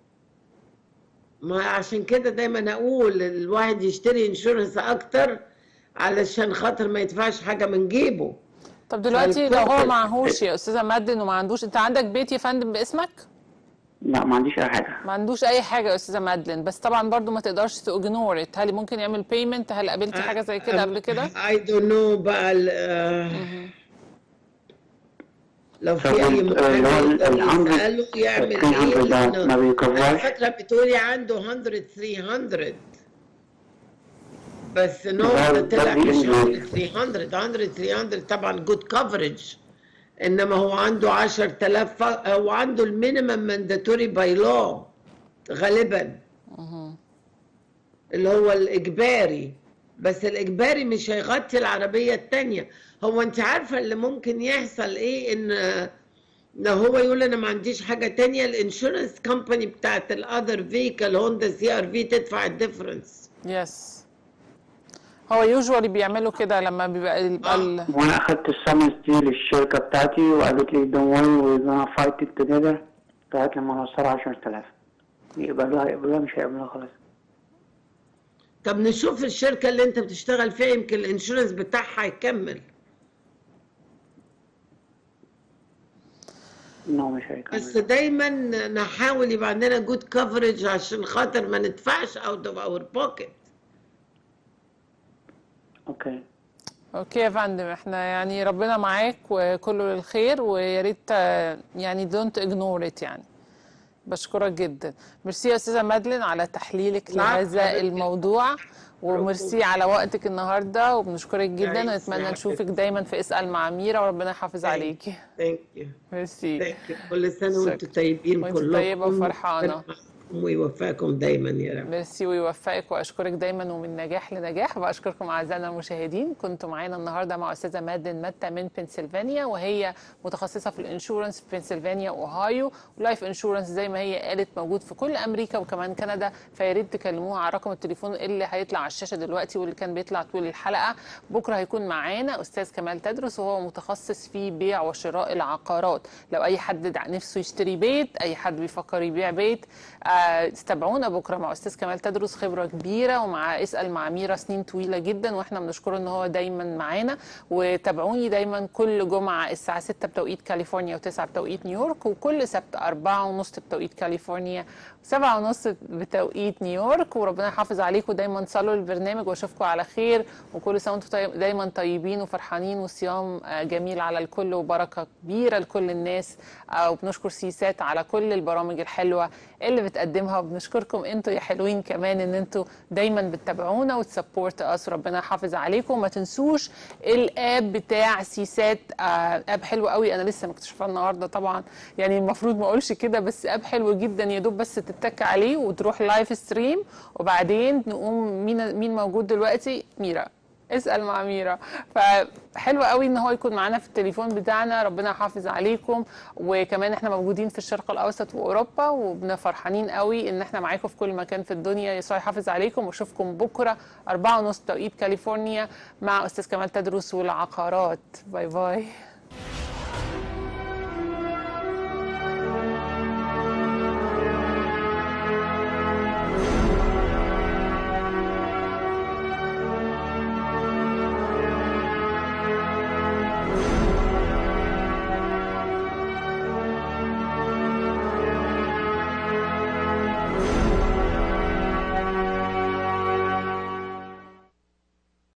ما عشان كده دايما أقول الواحد يشتري انشورنس أكتر علشان خاطر ما يدفعش حاجة من جيبه طب دلوقتي لو هو فالبروبرتي- معهوش يا استاذه مادن وما عندوش انت عندك بيت يا فندم باسمك لا ما عنديش اي حاجه ما عندوش اي حاجه يا استاذه مادلين بس طبعا برضو ما تقدرش تاجنور هل ممكن يعمل بيمنت هل قابلتي حاجه زي كده قبل كده I don't know بقى ال- آه، لو في طب اي ال- اللي هو محامي ال- يقدر ال 100 يساله يعمل ال 300 ايه ده لأنه ما انا بيكفرش فاكره بتقولي عنده 100 300 بس نو ده- ده ده طلع مش بينزل. 100 300 100 300 طبعا جود كفرج انما هو عنده 10000 ف- هو عنده المينيمم مانداتوري باي لو غالبا اللي هو الإجباري بس الإجباري مش هيغطي العربية التانية هو أنت عارفة اللي ممكن يحصل إيه إن لو هو يقول أنا ما عنديش حاجة تانية الانشورنس كومباني بتاعت الأذر فيكل هوندا سي ار في تدفع الديفرنس يس هو يوجوالي بيعملوا كده لما بيبقى يبقى ال... وانا اخدت السمنس دي للشركه بتاعتي وقالت لي دون وري وي gonna fight it together لغايه لما نوصل 10000 يقبلوها يقبلوها مش هيقبلوها خلاص طب نشوف الشركة اللي أنت بتشتغل فيها يمكن الانشورنس بتاعها يكمل انه مش بس هيكمل دايما نحاول يبقى عندنا جود كفرج عشان خاطر ما ندفعش اوت اوف اور بوكيت اوكي اوكي يا فندم احنا يعني ربنا معاك وكله للخير ويا ريت آه، يعني دونت اجنور ات يعني بشكرك جدا ميرسي يا استاذه مادلين على تحليلك العفو لهذا حبيبتي. الموضوع وميرسي على وقتك النهارده وبنشكرك جدا يعيش ونتمنى سعادتك. نشوفك دايما في اسال مع اميره وربنا يحافظ عليكي ثانك يو ميرسي ثانك يو كل سنة شكرا. وانتم طيبين وانت كلكم طيبة وفرحانة. ويوفقكم دايما يا رب ميرسي ويوفقك واشكرك دايما ومن نجاح لنجاح واشكركم اعزائنا المشاهدين كنتوا معانا النهارده مع استاذه مادن متى من بنسلفانيا وهي متخصصه في الانشورنس في بنسلفانيا واوهايو ولايف انشورنس زي ما هي قالت موجود في كل امريكا وكمان كندا فيا ريت تكلموها على رقم التليفون اللي هيطلع على الشاشه دلوقتي واللي كان بيطلع طول الحلقه بكره هيكون معانا استاذ كمال تدرس وهو متخصص في بيع وشراء العقارات لو اي حد نفسه يشتري بيت اي حد بيفكر يبيع بيت آه، استبعونا بكره مع استاذ كمال تدرس خبره كبيره ومع اسال مع ميرا سنين طويله جدا واحنا بنشكره ان هو دايما معانا وتابعوني دايما كل جمعه الساعه 6 بتوقيت كاليفورنيا و9 بتوقيت نيويورك وكل سبت 4 ونص بتوقيت كاليفورنيا 7 ونص بتوقيت نيويورك وربنا يحافظ عليكم دايما صلوا البرنامج واشوفكم على خير وكل سنه وانتم طيب دايما طيبين وفرحانين والصيام آه، جميل على الكل وبركه كبيره لكل الناس آه، وبنشكر سيسات على كل البرامج الحلوه اللي بتقدمها وبنشكركم انتوا يا حلوين كمان ان انتوا دايما بتتابعونا وتسبورت اس ربنا يحافظ عليكم وما تنسوش الاب بتاع سيسات آه، اب حلو قوي انا لسه مكتشفاه النهارده طبعا يعني المفروض ما اقولش كده بس اب حلو جدا يا دوب بس تتك عليه وتروح لايف ستريم وبعدين نقوم مين مين موجود دلوقتي ميرا اسال مع ميرا فحلو قوي ان هو يكون معانا في التليفون بتاعنا ربنا يحافظ عليكم وكمان احنا موجودين في الشرق الاوسط واوروبا وبنا فرحانين قوي ان احنا معاكم في كل مكان في الدنيا يسوع يحافظ عليكم واشوفكم بكره أربعة ونص توقيت كاليفورنيا مع استاذ كمال تدرس والعقارات باي باي